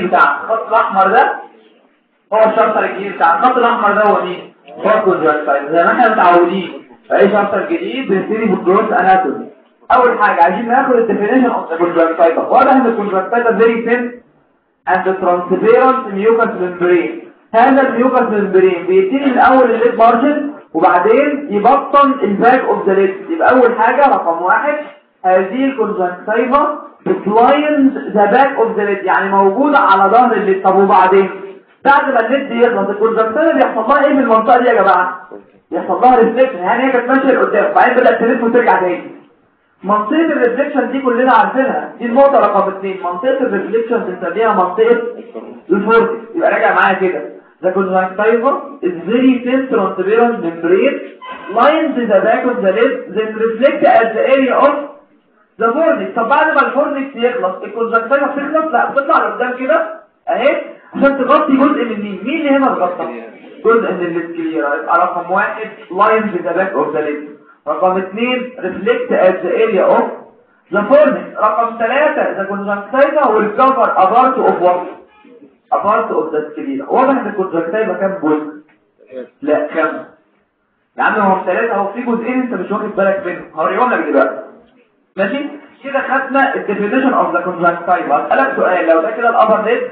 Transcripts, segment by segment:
بتاع الخط الاحمر ده هو الشابتر الجديد بتاع الخط الاحمر ده هو مين هو الكونجكتايفا زي ما احنا متعودين في اي شابتر جديد بنبتدي بالجروث اناتومي اول حاجه عايزين ناخد الديفينيشن اوف ذا كونجكتايفا واضح ان الكونجكتايفا فيري ثين اند ترانسبيرنت ميوكس ممبرين هذا الميوكس ممبرين بيبتدي الاول الليد مارجن وبعدين يبطن الباك اوف ذا ليد يبقى اول حاجه رقم واحد هذه الكونجكتيفا بتلاينز ذا باك اوف ذا ليد يعني موجوده على ظهر الليد طب وبعدين بعد ما الليد يخلص الكونجكتيفا بيحصل لها ايه في المنطقه دي يا جماعه بيحصل لها ريفليكشن يعني هي كانت ماشيه لقدام بعدين بدات تلف وترجع تاني منطقه الريفليكشن دي كلنا عارفينها دي النقطه رقم 2 منطقه الريفليكشن بنسميها منطقه الفورتكس يبقى راجع معايا كده The conjunctiva is very thin transparent membrane lines the back of the lid then reflect at the area of the fornix طب بعد ما الفورنكس يخلص الكونجكتيفا بتخلص لا بتطلع لقدام كده اهي عشان تغطي جزء من مين مين اللي هنا اتغطى جزء من الليد كلير يبقى رقم واحد lines the back of the lid رقم اثنين reflect at the area of the fornix رقم ثلاثة the conjunctiva will cover a part of what a part of the sclera واضح ان الكونجكتيفا كام جزء لا كام يا عم هو ثلاثة اهو في جزئين انت مش واخد بالك منهم هوريهم لك دلوقتي ماشي كده خدنا الديفينيشن اوف ذا كونجكتيفا اسالك سؤال لو ده كده الابر ليد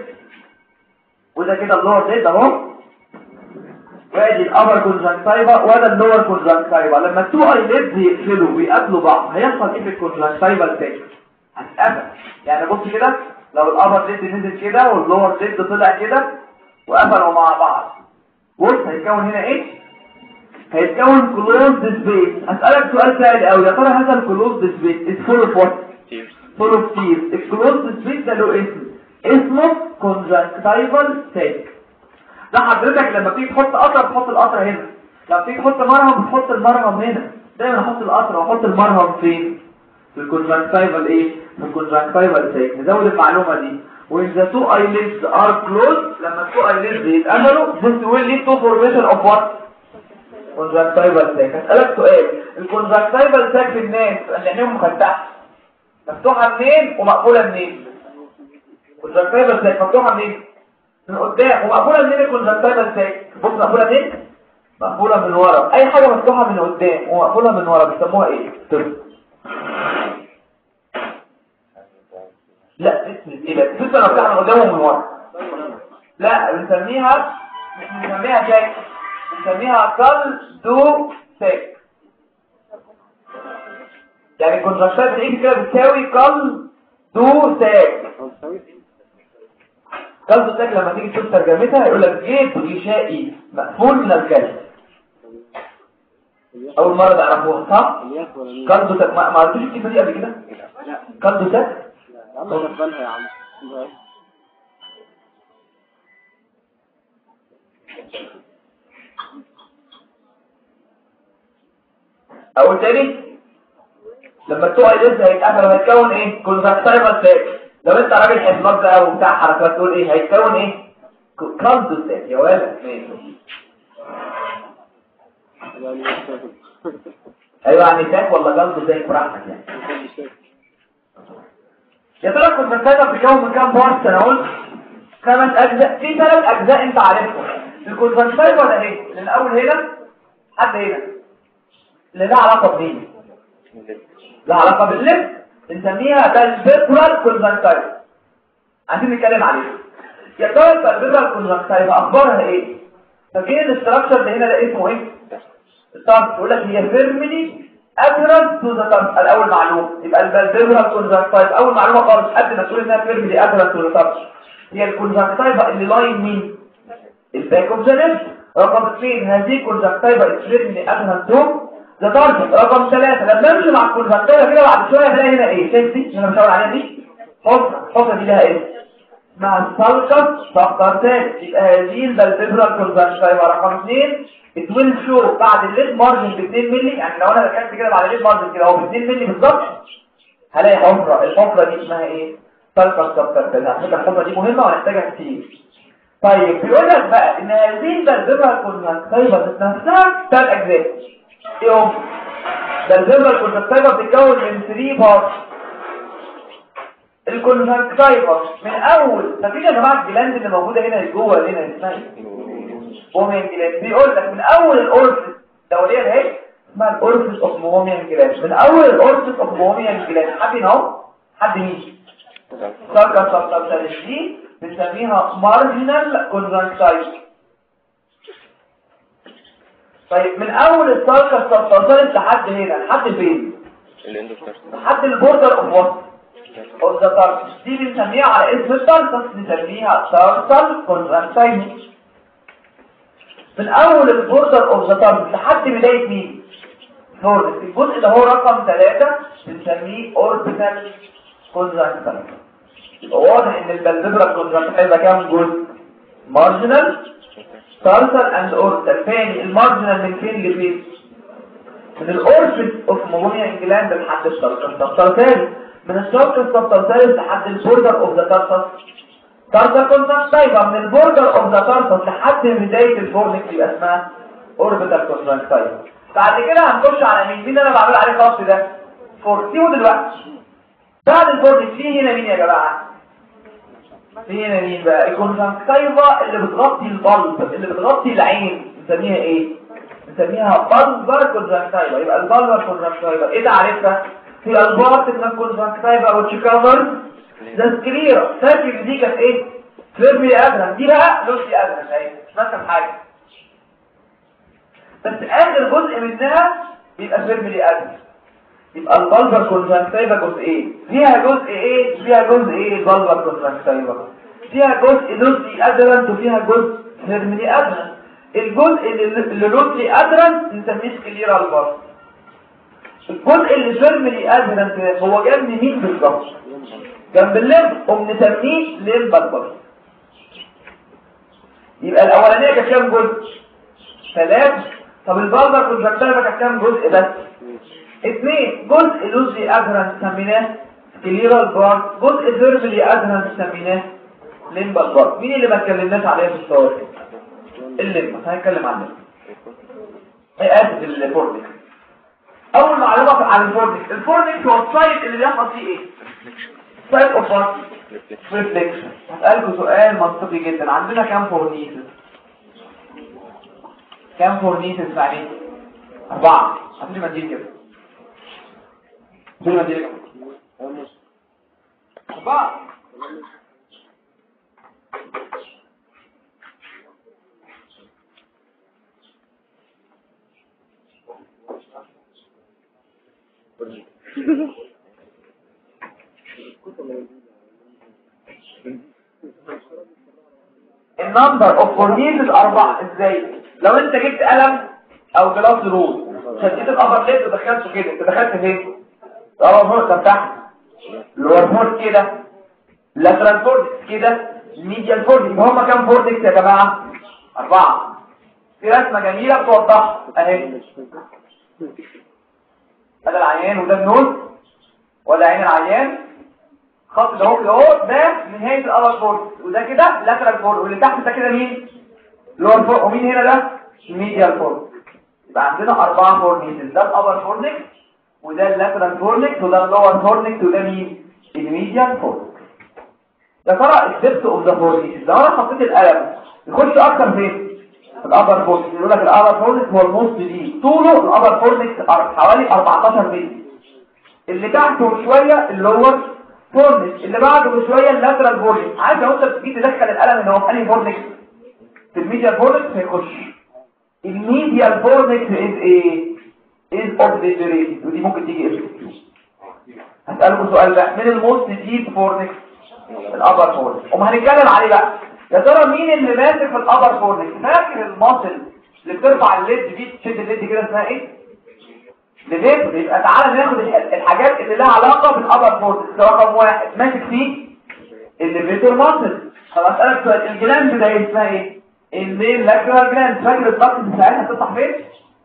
وده كده اللور ليد اهو وادي الابر كونجكتيفا وده اللور كونجكتيفا لما التو ايليدز يقفلوا ويقابلوا بعض هيحصل ايه في الكونجكتيفا التاني هتتقفل يعني بص كده لو الابر ليد نزل كده واللور ليد طلع كده وقفلوا مع بعض بص هيتكون هنا ايه هيتكون كلوزد سبيس اسالك سؤال سهل قوي يا ترى هذا الكلوزد سبيس از فول اوف وات فول اوف تير الكلوزد سبيس ده له اسم اسمه كونجكتيفال ساك ده حضرتك لما تيجي تحط قطره تحط القطره هنا لما تيجي تحط مرهم بتحط المرهم هنا دايما احط القطره واحط المرهم فين في الكونجكتيفال ايه في الكونجكتيفال ساك نزود المعلومه دي when the two eyelids are closed لما two eyelids يتقفلوا this will lead to formation of what conjunctival sac هسألك سؤال الكونجكتيفال ساك في الناس اللي عينيهم مفتحه مفتوحه منين ومقفوله منين الكونجكتيفال ساك مفتوحه منين من قدام ومقفوله منين الكونجكتيفال ساك بص مقفوله منين مقفوله من ورا اي حاجه مفتوحه من قدام ومقفوله من ورا بيسموها ايه طب لا اسم ايه ده لسه مفتوحه من قدام ومن ورا لا بنسميها مش بنسميها ساك بنسميها كال دو ساك يعني الكونجكتيفال بالايد كده بتساوي كال دو ساك كالدو ساك لما تيجي تشوف ترجمتها يقول لك جيب غشائي مقفول من الكلب اول مره تعرفوها صح كالدو ساك ما عرفتوش الكلمه دي قبل كده كالدو ساك يا عم اقول تاني لما التوع لسه هيتقفل هيتكون ايه كونجكتيفال ساك لو انت راجل حفظات بقى وبتاع حركات تقول ايه هيتكون ايه كالدو ساك يا ولد ماشي ايوه يعني ساك ولا كالدو ساك براحتك يعني يا ترى الكونجكتيفا بتتكون من كام بارت انا قلت خمس اجزاء في ثلاث اجزاء انت عارفهم الكونجكتيفا ده ايه من اول هنا لحد هنا اللي لها علاقه بمين لها علاقه باللب بنسميها بالفيترال كونجكتيفا عايزين نتكلم عليها يا ترى الفيترال كونجكتيفا اخبارها ايه فاكرين الاستراكشر اللي هنا ده اسمه ايه الطرف يقول لك هي فيرملي ادرس تو ذا طرف الاول معلومه يبقى الفيترال كونجكتيفا اول معلومه خالص قبل ما تقول انها فيرملي ادرس تو ذا طرف هي الكونجكتيفا اللي لاين مين الباك اوف ذا ليفت رقم 2 هذه الكونجكتيفا فيرملي ادرس تو ده تارجت رقم ثلاثة لما امشي مع الكونجكتيفا كده بعد شويه هلاقي هنا ايه شايف دي انا بشاور عليها دي حفره الحفره دي لها ايه مع السلقط فاختار تاني يبقى هذه البلفيبرال كونجكتيفا رقم 2 اتويل شو بعد الليد مارجن ب 2 مللي يعني لو انا ركزت كده بعد الليد مارجن كده هو ب 2 مللي بالظبط هلاقي حفره الحفره دي اسمها ايه سلقط سبترتيز على فكره الحفره دي مهمه وهنحتاجها كتير طيب بيقول لك بقى ان هذه البلفيبرال كونجكتيفا ذات نفسها ثلاث اجزاء يوم ده الفيبرال كونجكتيفا بتتكون من 3 بارت الكونجكتيفا من اول فاكرين يا جماعه الجلاند اللي موجوده هنا جوه هنا اسمها ايه موميان جلاند بيقول لك من اول الاورفس الدوريه اهي اسمها الاورفس اوف موميان جلاند من اول الاورفس اوف موميان جلاند حد هنا اهو حد مين ساركا سبتالس دي بنسميها مارجنال كونجكتيفا طيب من اول الساركا سبتالس لحد هنا لحد فين لحد البوردر اوف وات اوف ذا تارسس دي بنسميها على اسم التارسس بنسميها تارسال كونجكتيفا من اول البوردر اوف ذا تارسس لحد بدايه مين هورس الجزء ده هو رقم 3 بنسميه اوربيتال كونجكتيفا واضح ان البلدبرا كونجكتيفا كام جزء مارجنال تارسال اند اوربيتال ثاني المارجنال من فين لفين من الاوربت اوف موميا جلاند لحد التارسال من الشرق السبتالسالس لحد البوردر اوف ذا تارسس تارسا كونجكتيفا من البوردر اوف ذا تارسس لحد بدايه الفورنكس يبقى اسمها اوربيتال كونجكتيفا بعد كده هنخش على مين مين انا بعمل عليه خط ده فورتيو دلوقتي بعد الفورنكس في هنا مين يا جماعه في هنا مين بقى الكونجكتيفا اللي بتغطي البلب اللي بتغطي العين بنسميها ايه بنسميها بلبر كونجكتيفا يبقى البلبر كونجكتيفا ايه تعرفها في البارت من الكونجكتيفا او تشيكافر ده سكليرا فاكر دي كانت ايه فيرمي ادرن دي بقى لوسي ادرن اهي مش مثلا حاجه بس اخر جزء منها بيبقى فيرمي ادرن يبقى البلبر كونجكتيفا جزئين فيها جزء ايه فيها جزء ايه البلبر كونجكتيفا فيها جزء لوسي ادرن وفيها جزء فيرمي ادرن الجزء اللي لوسي ادرن نسميه سكليرا البارت الجزء اللي فيرملي ادرنت هو جنب مين بالظبط جنب الليمب قوم نسميه ليمب البر يبقى الاولانيه كانت كام جزء ثلاث طب البلبر كونجكتيفا كانت كام جزء بس اثنين جزء لوزي ادرنت سميناه سكليرال بار جزء فيرملي ادرنت سميناه ليمب البر مين اللي ما اتكلمناش عليه في الصور الليمب هنتكلم عن الليمب ايه اسف الفورنكس اول معلومه عن الفورنكس الفورنكس هو السايت اللي بيحصل فيه ايه سايت اوف ريفليكشن هسألكوا سؤال منطقي جدا عندنا كام فورنيسز كام فورنيسز يعني اربعه هاتولي منديل كده هاتولي منديل كده اربعه النمبر اوف فورنيسز اربعة ازاي لو انت جبت قلم او جلاس رول شديت الابر ليد ودخلته كده انت دخلت فين الابر فورت تحت اللور فورت كده لاترال فورت كده الميديال فورت هم كام فورتكس يا جماعه اربعه في رسمه جميله بتوضحها اهي هذا العيان وده النوز ولا عين العيان خط ده اهو كده اهو ده نهايه الابر فورت وده كده لاترال فورت واللي تحت ده كده مين لور فورت ومين هنا ده ميديال فورت يبقى عندنا اربعه فورنيسز ده الابر فورنكس وده اللاترال فورنكس وده اللور فورنكس وده مين الميديال فورنكس يا ترى الدبس اوف ذا فورنيسز لو انا حطيت القلم يخش اكتر فين في الابر فورنكس يقول لك الابر فورنكس هو النص دي طوله الابر فورنكس حوالي 14 مللي اللي تحته بشويه اللور فورنكس اللي بعده بشويه اللاترال فورنكس عارف لو انت بتيجي تدخل القلم ان هو في انهي فورنكس في الميديال فورنكس هيخش الميديال فورنكس از ايه از اوبليتريتد ودي ممكن تيجي اس هسألكم سؤال بقى من الموست ديب فورنكس الابر فورنكس وما هنتكلم عليه بقى يا ترى مين اللي ماسك في الابر فورنكس فاكر الماسل اللي بترفع الليد دي تشد الليد كده اسمها ايه لليد يبقى تعالى ناخد الحاجات اللي لها علاقه بالابر فورنكس رقم واحد ماسك فيه الليفيتور ماسل طب اسالك سؤال الجلاند ده اسمها ايه المين لاكرال جلاند فاكر الضغط بتاعتها بتفتح فين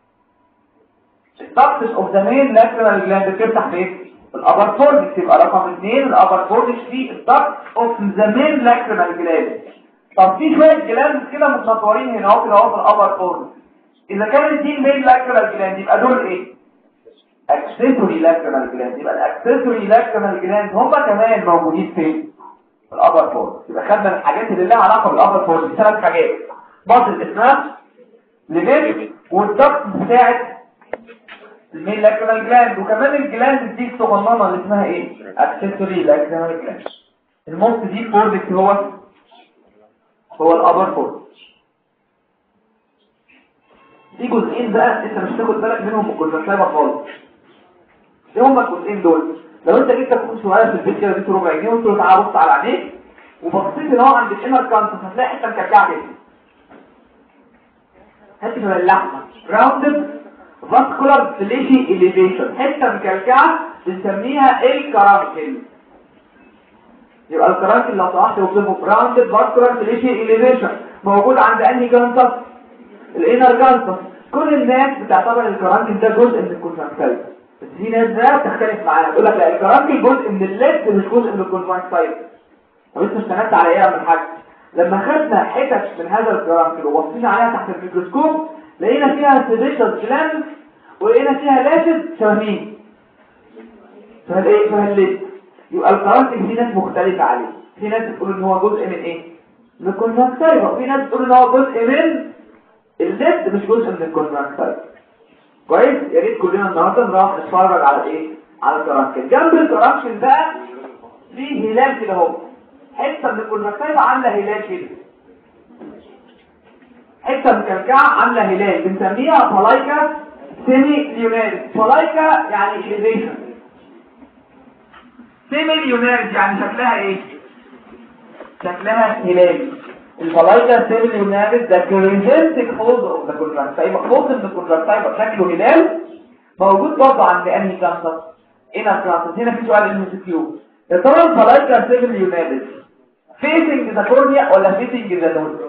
الضغط اوف ذا مين لاكرال جلاند بتفتح فين الابر فورنكس يبقى رقم 2 الابر فورنكس فيه الضغط اوف ذا مين لاكرال جلاند طب في شويه جلاند كده متنطورين هنا اهو كده اهو في الابر فورنكس اذا كانت دي المين لاكرال جلاند يبقى دول ايه اكسسوري لاكريمال جلاند يبقى الاكسسوري لاكريمال جلاند هم كمان موجودين فين في الابر فور يبقى خدنا الحاجات اللي لها علاقه بالابر فور دي ثلاث حاجات بطل اسمها ليفيت والضغط بتاعت المين لاكريمال جلاند وكمان الجلاند دي الصغننه اللي اسمها ايه اكسسوري لاكريمال جلاند الموست دي فورد هو هو الابر فور في جزئين بقى انت مش تاخد بالك منهم الكونجكتيفا خالص ايه هما الجزئين دول لو انت جيت تكون صغير في البيت كده اديته ربع جنيه وقلت له تعالى بص على عينيك وبصيت ان هو عند الانر كانت هتلاقي حته مكعكعه كده حته من اللحمه راوندد فاسكولار فليشي اليفيشن حته مكعكعه بنسميها الكرانكل يبقى الكرانكل لو طلعت وصفه راوندد فاسكولار فليشي اليفيشن موجود عند انهي جانتس الانر جانتس كل الناس بتعتبر الكرانكل ده جزء من الكونتراكتايل بس في ناس بقى بتختلف معانا تقول لك لا الكرانكل جزء من الليد مش جزء من الكونتراكتايل طب انت اشتغلت على ايه يا عم الحاج لما خدنا حتت من هذا الكرانكل وبصينا عليها تحت الميكروسكوب لقينا فيها سيديشن جلاند ولقينا فيها لاشد شبه مين شبه ايه شبه الليد يبقى الكرانكل في ناس مختلفه عليه في ناس بتقول ان هو جزء من ايه من الكونتراكتايل وفي ناس بتقول ان هو جزء من الليد مش جزء من الكونتراكتايل كويس يا ريت كلنا النهارده نروح نتفرج على ايه على الكرانكل جنب الكرانكل بقى في هلال كده اهو حته من الكونجكتيفا عامله هلال كده حته مكلكعه عامله هلال بنسميها فلايكا سيمي ليوناريس فلايكا يعني اليفيشن سيمي ليوناريس يعني شكلها ايه شكلها هلال الفلايكا سيمي ليوناريس ده كريزنتك فوز اوف ذا كونجكتيفا فوز من الكونجكتيفا شكله هلال موجود برضه عند انهي كانسر هنا كانسر هنا في سؤال ام سي كيو يا ترى الفلايكا سيمي ليوناريس فيسنج ذا كورنيا ولا فيسنج ذا نوز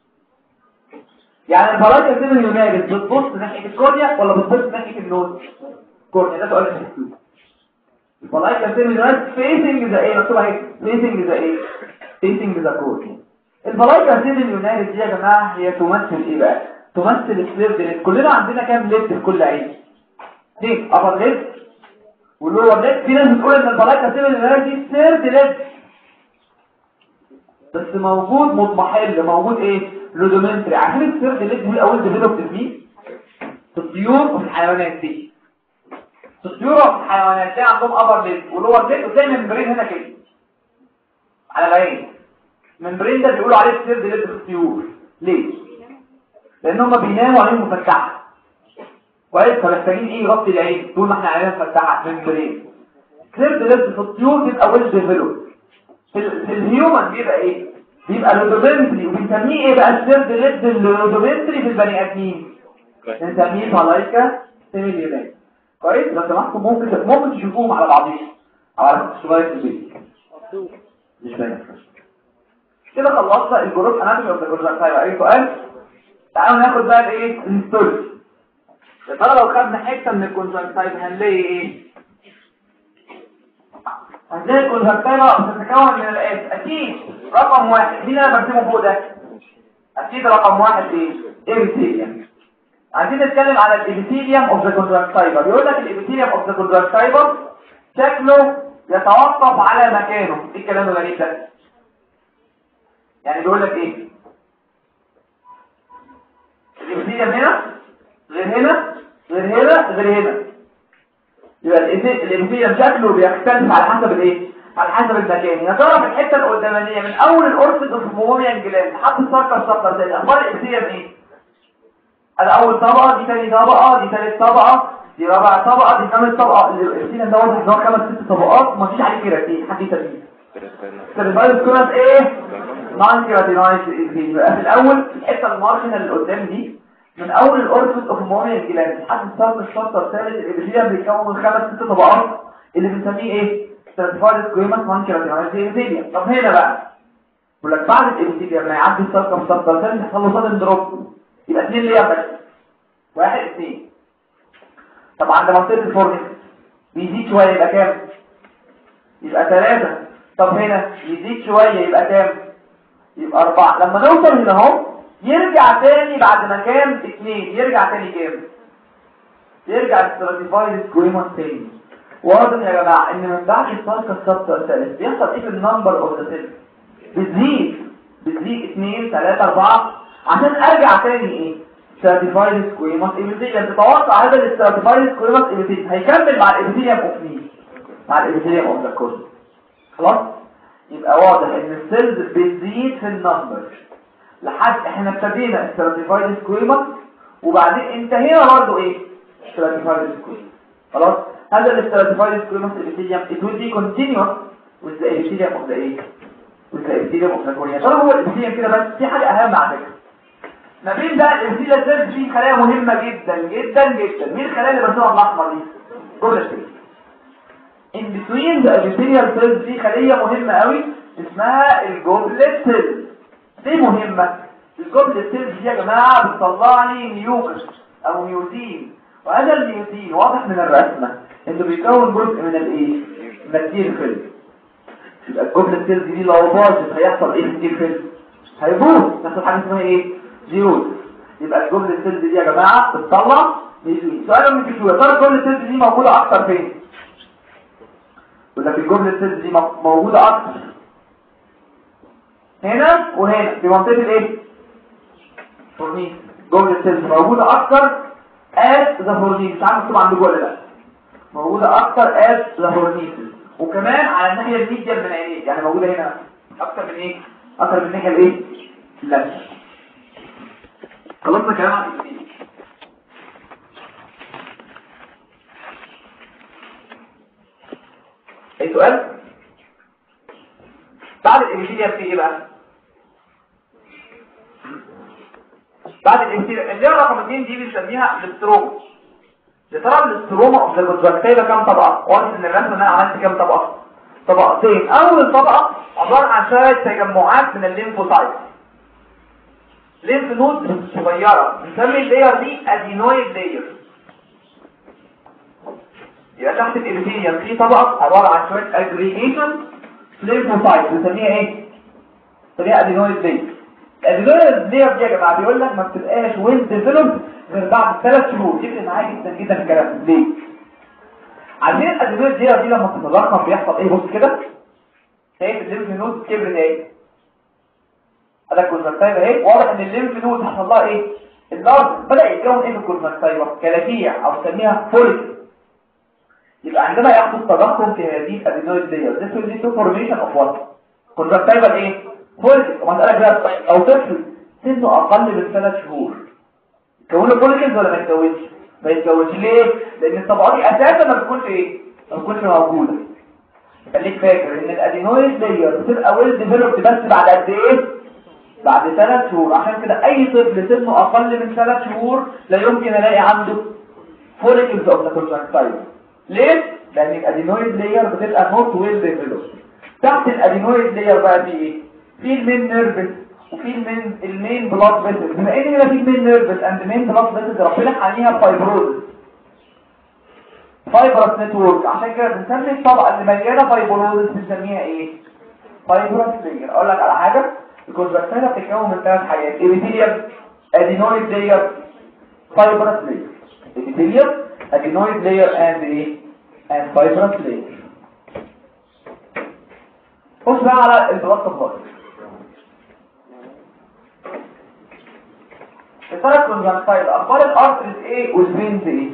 يعني الفراجة سيب اليوناريس بتبص ناحية الكورنيا ولا بتبص ناحية النوز كورنيا ده سؤال الحسوس الفراجة سيب اليوناريس فيسنج ذا ايه مكتوب اهي فيسنج ذا ايه فيسنج ذا كورنيا الفراجة سيب اليوناريس دي يا جماعة هي تمثل ايه بقى تمثل السيرد ليد كلنا عندنا كام ليد في كل عين اثنين ابر ليد واللور ليد في ناس بتقول ان الفراجة سيب اليوناريس دي سيرد ليد بس موجود مضمحل موجود ايه رودومنتري عارفين السيرد اللي دي الاول ديفلوب فيه في الطيور وفي الحيوانات دي في الطيور وفي الحيوانات دي عندهم ابر ليد ولور ليد وزي ممبرين هنا كده على العين ممبرين ده بيقولوا عليه السيرد ليد في الطيور ليه لان هم بيناموا عينهم مفتحه كويس فمحتاجين ايه يغطي العين طول ما احنا عيننا مفتحه ممبرين سيرد ليد في الطيور بيبقى ويل ديفلوب في, في الهيومن بيبقى ايه بيبقى لودومنتري وبنسميه ايه بقى السيرد ليد اللودومنتري في البني ادمين بنسميه فلايكا سيميليونات كويس لو سمحتوا ممكن ممكن تشوفوهم على بعضهم على شويه في البيت مش باين كده خلصنا الجروب اناتومي اوف ذا كونجكتيفا اي سؤال تعالوا ناخد بقى الايه الهيستوري يا ترى لو خدنا حته من الكونجكتيفا هنلاقي ايه هنلاقي الكونجكتيفا بتتكون من الآت أكيد رقم واحد مين أنا برسمه فوق ده أكيد رقم واحد إيه إبيثيليوم عايزين نتكلم على الإبيثيليوم أوف ذا كونجكتيفا بيقول لك الإبيثيليوم أوف ذا كونجكتيفا شكله يتوقف على مكانه إيه الكلام الغريب ده يعني بيقول لك إيه الإبيثيليوم هنا غير هنا غير هنا غير هنا يبقى الانفيريم شكله بيختلف على حسب الايه على حسب المكان يا ترى في الحته القدامانيه من اول الاورفيد اوف موميان جلاند لحد السكر السكر زي اخبار الانفيريم ايه ادي اول طبقه دي ثاني طبقه دي ثالث طبقه دي رابع طبقه دي خامس طبقه الانفيريم ده واضح ان هو خمس ست طبقات ما فيش عليه كيراتين حد يسميه سيرفايف كونات ايه نون كيراتينايز يبقى في الاول الحته المارجنال اللي قدام دي من اول الاورفيس اوف موميان جلاند لحد السطر الشطر الثالث الابيثيليوم بيتكون من خمس ست طبقات اللي بنسميه ايه ستراتيفايد سكويمس نون كيراتينايز ابيثيليوم طب هنا بقى بقول لك بعد الابيثيليوم لما يعدي السطر الشطر الثالث يحصل له صدم دروب يبقى اثنين ليه بس واحد اثنين طب عند منطقه الفورنكس بيزيد شويه يبقى كام يبقى ثلاثة طب هنا يزيد شويه يبقى كام يبقى أربعة لما نوصل هنا اهو يرجع تاني بعد ما كان اتنين يرجع تاني كام يرجع الستراتيفايد سكويموس تاني واضح يا جماعه ان من بعد الفاسكا السبت الثالث بيحصل ايه في النمبر اوف ذا سيلز بتزيد بتزيد 2 3 4 عشان ارجع تاني ايه ستراتيفايد سكويموس ايبيثيليوم تتوقع هذا الستراتيفايد سكويموس ايبيثيليوم هيكمل مع الايبيثيليوم اوف مين مع الايبيثيليوم اوف ذا كورس خلاص يبقى واضح ان السيلز بتزيد في النمبر لحد احنا ابتدينا استراتيفايد سكويموس وبعدين انتهينا برضه ايه استراتيفايد سكويموس خلاص هذا الاستراتيفايد سكويموس ابيثيليوم it will be continuous with the epithelium of the ايه with the epithelium of the cornea ترى هو الابيثيليوم كده بس في حاجه اهم على فكره ما بين بقى الابيثيليوم سيلز في خلايا مهمه جدا جدا جدا مين الخلايا اللي برسمها بالاحمر دي جوه السيلز in between the epithelial cells في خليه مهمه قوي اسمها الجوبلت سيلز ليه مهمة؟ الجبل سيلز دي يا جماعة بتطلع لي ميوكس او ميوتين وهذا الميوتين واضح من الرسمة انه بيكون جزء من الايه؟ من التير فيلم يبقى الجبل سيلز دي لو باظت هيحصل ايه في التير فيلم؟ هيبوظ يحصل حاجة اسمها ايه؟ زيروز يبقى الجبل سيلز دي يا جماعة بتطلع ميوتين سؤال من الكتوبة ترى الجبل سيلز دي موجودة اكتر فين؟ ولا في الجبل سيلز دي موجودة اكتر هنا وهنا في منطقة الايه فورنيس جملة السيلز موجودة اكتر as the فورنيس مش عارف طبعا عندكم ولا لا موجودة اكتر as the فورنيس وكمان على الناحية الميديا من عينيك يعني موجودة هنا اكتر من ايه اكتر من الناحية الايه لا خلصنا كلام عن الإبتيل. اي سؤال بعد الابيثيليوم في ايه بقى بعد الابيثيليوم اللي رقم 2 دي بنسميها الاستروما يا ترى الاستروما اوف ذا كونجكتيفا كام طبقه واضح ان الرسمه ان انا عملت كام طبقه طبقتين اول طبقه عباره عن شويه تجمعات من الليمفوسايت ليمف نود صغيره بنسمي اللاير دي ادينويد لاير يبقى تحت الابيثيليوم في طبقه عباره عن شويه اجريجيشن ليمفوسايت بنسميها ايه بنسميها ادينويد لاير الادينويد لاير دي يا جماعه بيقول لك ما بتبقاش ويل ديفلوب غير بعد ثلاث شهور يفرق معايا جدا جدا في الكلام ليه عارفين الادينويد لاير دي لما بتتضخم بيحصل ايه بص كده شايف الليمف نود كبرت ايه هذا الكونجكتيفا اهي واضح ان الليمف نود حصل لها ايه اللارج بدا يتكون ايه في الكونجكتيفا كلاكيع او تسميها فوليك يبقى عندما يحدث تضخم في هذه الادينويد لاير this will lead to formation of what كونجكتيفا ايه فوليك ومساله بقى او طفل سنه اقل من ثلاث شهور يكون فوليكلز ولا ما يتكونش ما يتكونش ليه لان الطبقات دي اساسا ما بتكونش ايه ما بتكونش موجوده خليك فاكر ان الادينويد لاير بتبقى ويل ديفلوبد بس بعد قد ايه بعد ثلاث شهور عشان كده اي طفل سنه اقل من ثلاث شهور لا يمكن الاقي عنده فوليكلز اوف ذا كونجكتيفا ليه لان الادينويد لاير بتبقى نوت ويل ديفلوبد تحت الادينويد لاير بقى في ايه في المين نيرفس وفي المين المين بلاد فيسل بما ان هنا في المين نيرفس اند مين بلاد فيسل ربنا عليها فايبروز فايبرس نتورك عشان كده بنسمي الطبقه اللي مليانه فايبروز بنسميها ايه فايبرس لاير اقول لك على حاجه الكونجكتيفا بتتكون من ثلاث حاجات ابيثيليوم ادينويد لاير فايبرس لاير ابيثيليوم ادينويد لاير اند ايه اند فايبرس لاير خش بقى على البلاد سبلاي الثلاث كونجكتيفا اخبار الارتريز ايه والفينز ايه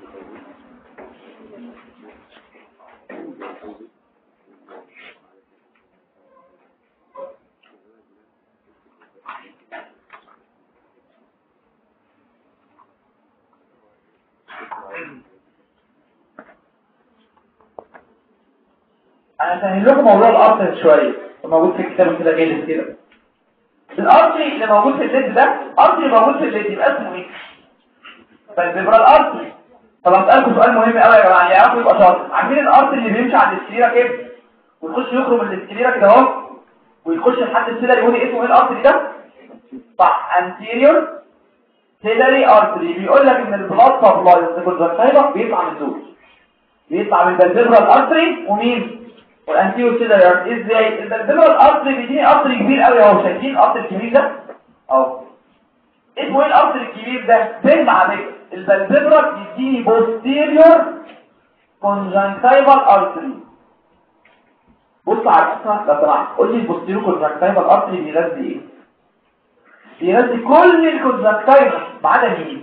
انا سهل لكم موضوع الارتري شويه موجود في الكتاب كده جاي كده الارتري اللي موجود في الليد ده ارتري موجود في الليد يبقى اسمه ايه طيب يبقى الارتري طب اسالكم سؤال مهم قوي يا جماعه يعرفوا يبقى شاطر عارفين الارتري اللي بيمشي عند السكليرا كده ويخش يخرج من السكليرا كده اهو ويخش لحد السيلري يقول اسمه ايه الارتري ده صح anterior سيلري ارتري بيقول لك ان البلاد سبلاي الكونجكتيفا بيطلع من دول بيطلع من الفيربرال ارتري ومين والانتيو سيلري ارتري ازاي الفيربرال ارتري بيديني ارتري كبير قوي اهو شايفين الارتري الكبير ده اهو اسمه ايه الارتري الكبير ده فين على فكره البلببرا بيديني posterior conjunctival artery بص على القصه لو سمحت قول لي البوستيريور conjunctival artery بيغذي ايه بيغذي كل الكونجكتيفا ما عدا مين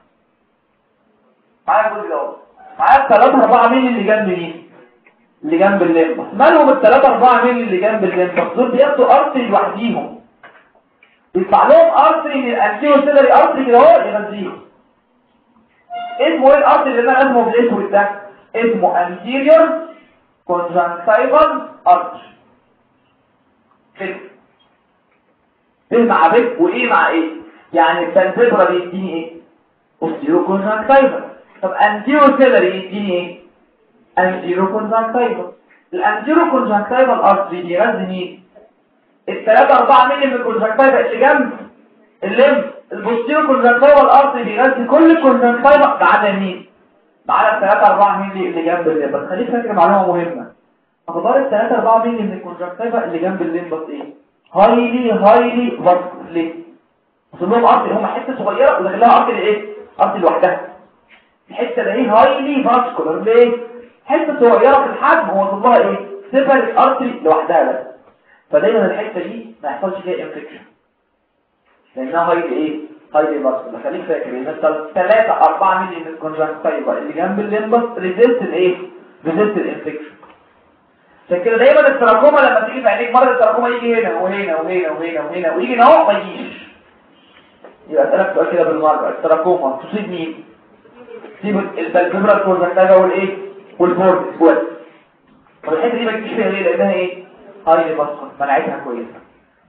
معايا الجزء ده معايا الثلاثة أربعة مين اللي جنب مين اللي جنب الليمبس مالهم الثلاثة أربعة مين اللي جنب الليمبس دول بياخدوا ارتري لوحديهم بيطلع لهم ارتري من الانتيو سيلري ارتري كده اهو يغذيهم اسمه ايه الارتري اللي انا اسمه بالاسود ده اسمه anterior conjunctival artery كده ايه مع بيت وايه مع ايه يعني التنفيذرة بيديني ايه posterior conjunctival طب anterior ciliary يديني ايه anterior conjunctival الانتيرو conjunctival artery بيغذي مين الثلاثة أربعة ملي من الكونجكتيفا اللي جنب الليمف البوستيرو كونجكتيفا artery بيغذي كل الكونجكتيفا ما عدا مين ما عدا الثلاثة أربعة ملي اللي جنب الليمف بس خليك فاكر معلومة مهمة مقدار الثلاثة أربعة ملي من الكونجكتيفا اللي جنب الليمف ايه هايلي هايلي فاسكولار ليه وصل لهم ارض هم حته صغيره وداخل لها ارض ايه ارض لوحدها الحته دي هايلي فاسكولار ليه حته صغيره في الحجم هو وصل لها ايه سيبر ارتري لوحدها بس فدايما الحته دي ما يحصلش فيها انفكشن لانها هايلي ايه هايلي فاسكولار خليك فاكر ان انت 3 4 مللي من الكونجكتيفا اللي جنب الليمبس ريزيست الايه ريزيست الانفكشن عشان كده دايما التراكوما لما تيجي في عينيك مره التراكوما يجي هنا وهنا وهنا وهنا وهنا ويجي هنا اهو ما يجيش يبقى اسالك سؤال كده بالمره التراكوما تصيب مين تصيب البلبرا كورزكتايفا والايه والبورد سكوات والحته دي ما تجيش فيها ليه لانها ايه هاي باسكت مناعتها كويسه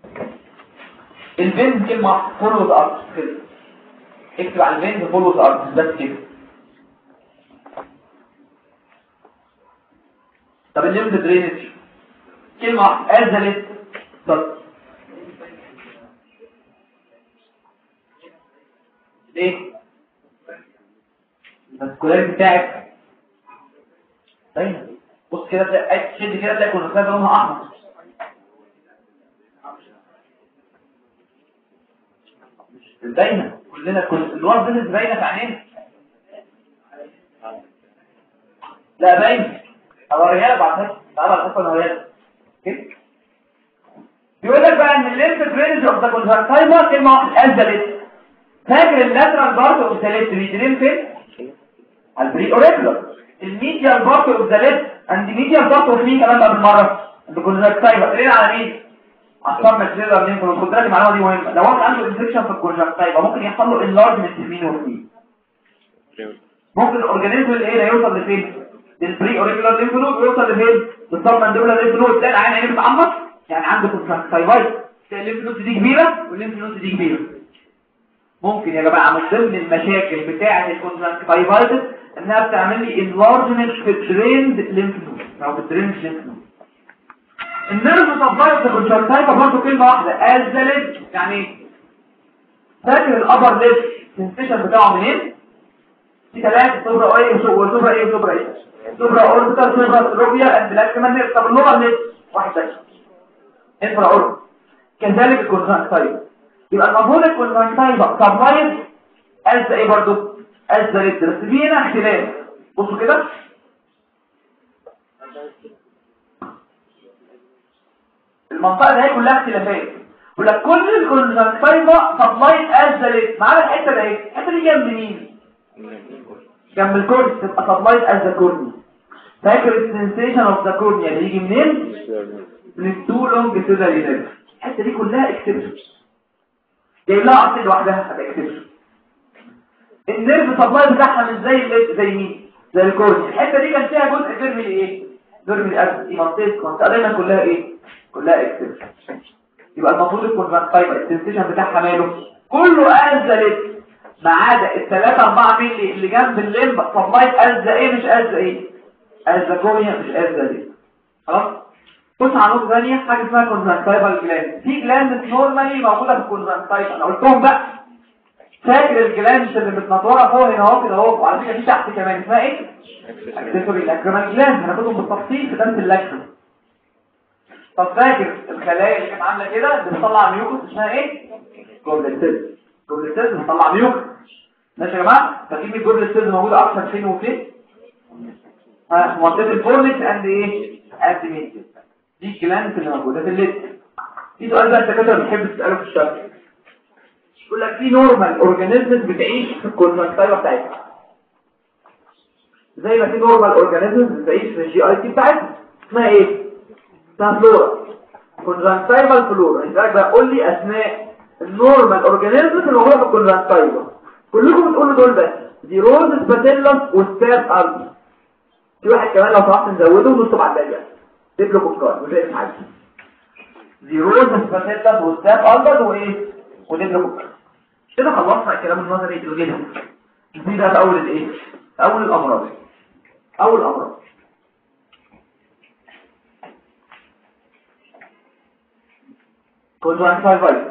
الفينز كلمه فولوز ارت كده اكتب على الفينز فولوز ارت بس كده طب الليمف درينج كلمة أزلت طب ليه الفاسكولار بتاعك طيب بص كده تلاقي شد كده تلاقي كل حاجه لونها احمر مش باينه كلنا كل الوان بيزنس باينه في عينينا لا باينه اوريها لك بعد تعالى الحصه اوريها لك بيقول لك بقى ان الليمف درينج اوف ذا كونجكتيفا كلمه واحده ازلت فاكر اللاترال بارت اوف ذا ليفت بيدرين فين البري اوريكولار الميديال بارت اوف ذا ليفت اند ميديال بارت اوف مين كمان بقى بالمره الكونجكتيفا ترين على مين عصام ماكسيلر لينف خد بالك المعلومه دي مهمه لو واحد عنده انفكشن في الكونجكتيفا ممكن يحصل له انلارجمنت في مين وفي ممكن الاورجانيزم اللي ايه يوصل لفين للبري اوريكولار ليمف نود ويوصل لفين للصاب مانديبولار ليمف نود تلاقي العين عينيه بتعمر يعني عنده كونجكتيفايت تلاقي الليمف نود دي كبيره والليمف نود دي كبيره ممكن يا جماعه من ضمن المشاكل بتاعه الكونجكتيفايتس انها بتعمل لي انلارجمنت في التريند ليمف نود او في التريند ليمف نود النيرف سبلاي في الكونجكتيفا برضه كلمه واحده ازلت يعني فاكر الابر ليب سنسيشن بتاعه منين في ثلاثه صبره ايه وصبره ايه وصبره ايه صبره اوربيتال صبره روبيا اند بلاك كمان نيرف طب اللغه ليب واحد بس انفرا اورب كذلك الكونجكتيفا يبقى المفروض الكونجكتيفا سبلاي از ايه برضه ازلت بس في هنا اختلاف بصوا كده المنطقه دي كلها اختلافات يقول لك كل الكونجكتيفا سبلاي ازلت ما عدا الحته دي الحته دي جنب مين جنب الكورني تبقى سبلاي از ذا كورني فاكر السنسيشن اوف ذا كورنيا اللي يجي منين من التو لونج سيزاري نيرف الحته دي كلها اكسبشن جايب لها اصل لوحدها هتبقى اكسبشن النيرف سبلاي بتاعها مش زي الليفت زي مين زي الكورنيا الحته دي كان فيها جزء فيرمي ايه فيرمي الاسد دي منطقه منطقه دايما كلها ايه كلها اكسبشن يبقى المفروض الكونجكتيفا السنسيشن بتاعها ماله كله ازلت ما عدا الثلاثة أربعة ملي اللي جنب الليمب سبلايت أزة إيه مش أزة إيه أزة كوميا مش أزة دي خلاص بص على نقطة ثانية حاجة اسمها كونجكتيفال جلاند في جلاند نورمالي موجودة في الكونجكتيفا أنا قلتهم بقى فاكر الجلاند اللي متنطورة فوق هنا اهو كده اهو وعلى فكرة في تحت كمان اسمها إيه؟ اكسسوري الاكريمال جلاند هناخدهم بالتفصيل في درس اللاكشن طب فاكر الخلايا اللي كانت عامله كده اللي بتطلع ميوكس اسمها ايه جوبلتيز جوبلتيز بتطلع ميوكس ماشي يا جماعه فاكرين الجورنال سيلز موجوده اكتر فين وفين ها منطقه الفورنكس اند ايه اند ميديا دي الجلاند اللي موجوده في الليد في سؤال بقى الدكاتره بتحب تساله في الشرح يقول لك في نورمال اورجانيزمز بتعيش في الكونجكتيفا بتاعتها زي ما في نورمال اورجانيزمز بتعيش في الجي اي تي بتاعتها اسمها ايه اسمها فلورا كونجكتيفال فلورا يبقى بقى قول لي اسماء النورمال اورجانيزمز اللي موجوده في الكونجكتيفا كلكم بتقولوا دول بس دي روز باتيلس وستاب ارض في واحد كمان لو سمحت نزوده ونصب على الباقي ديبلوكوكار مش هيك حاجه دي روز باتيلس وستاب ارض وايه وديبلوكوكار كده خلصنا الكلام النظري اللي جينا دي ده اول الايه اول الامراض اول امراض conjunctivitis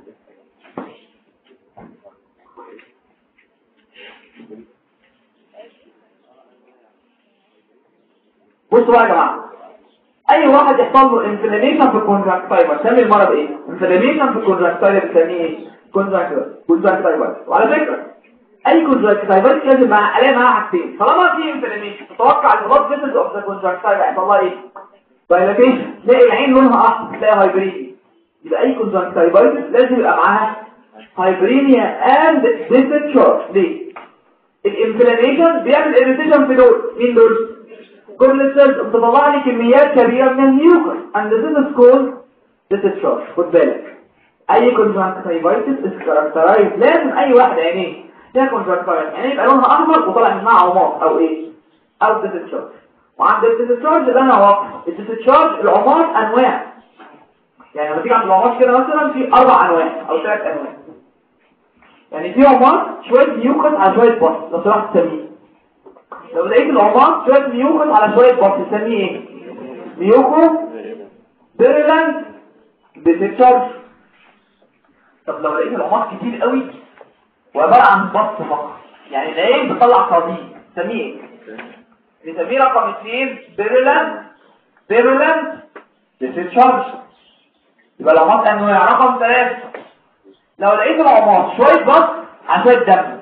بصوا بقى يا جماعه اي واحد يحصل له انفلاميشن في الكونجكتيفا سمي المرض ايه انفلاميشن في الكونجكتيفا بنسميه ايه كونجكتيفا وعلى فكره اي كونجكتيفا لازم مع الاقي معاها حاجتين طالما في انفلاميشن تتوقع البلاد فيسلز اوف ذا كونجكتيفا يحصل لها ايه دايلاتيشن تلاقي العين لونها احمر تلاقي هايبريدي يبقى اي كونجكتيفا لازم يبقى معاها هايبرينيا اند ديسنشارج ليه الانفلاميشن بيعمل اريتيشن في دول مين دول كل السيلز بتطلع لي كميات كبيرة من الميوكر and this is called discharge خد بالك اي conjunctivitis is characterized لازم اي واحد عينيه فيها conjunctivitis يعني يبقى لونها احمر وطلع منها عمار او ايه او discharge وعند الديسشارج اللي انا واقف الديسشارج العمار انواع يعني لما تيجي عند العمار كده مثلا في اربع انواع او ثلاث انواع يعني في عمار شويه ميوكس على شويه بص لو سمحت تسميه لو لقيت العمار شويه ميوكس على شويه بص تسميه ايه ميوكو بيرلاند ديسشارج طب لو لقيت العمار كتير قوي وعباره عن بص فقط يعني العين بتطلع صديق تسميه ايه نسميه رقم اثنين بيرلاند بيرلاند ديسشارج يبقى العمار انواع رقم ثلاثة لو لقيت العمار شوية بص على شوية دم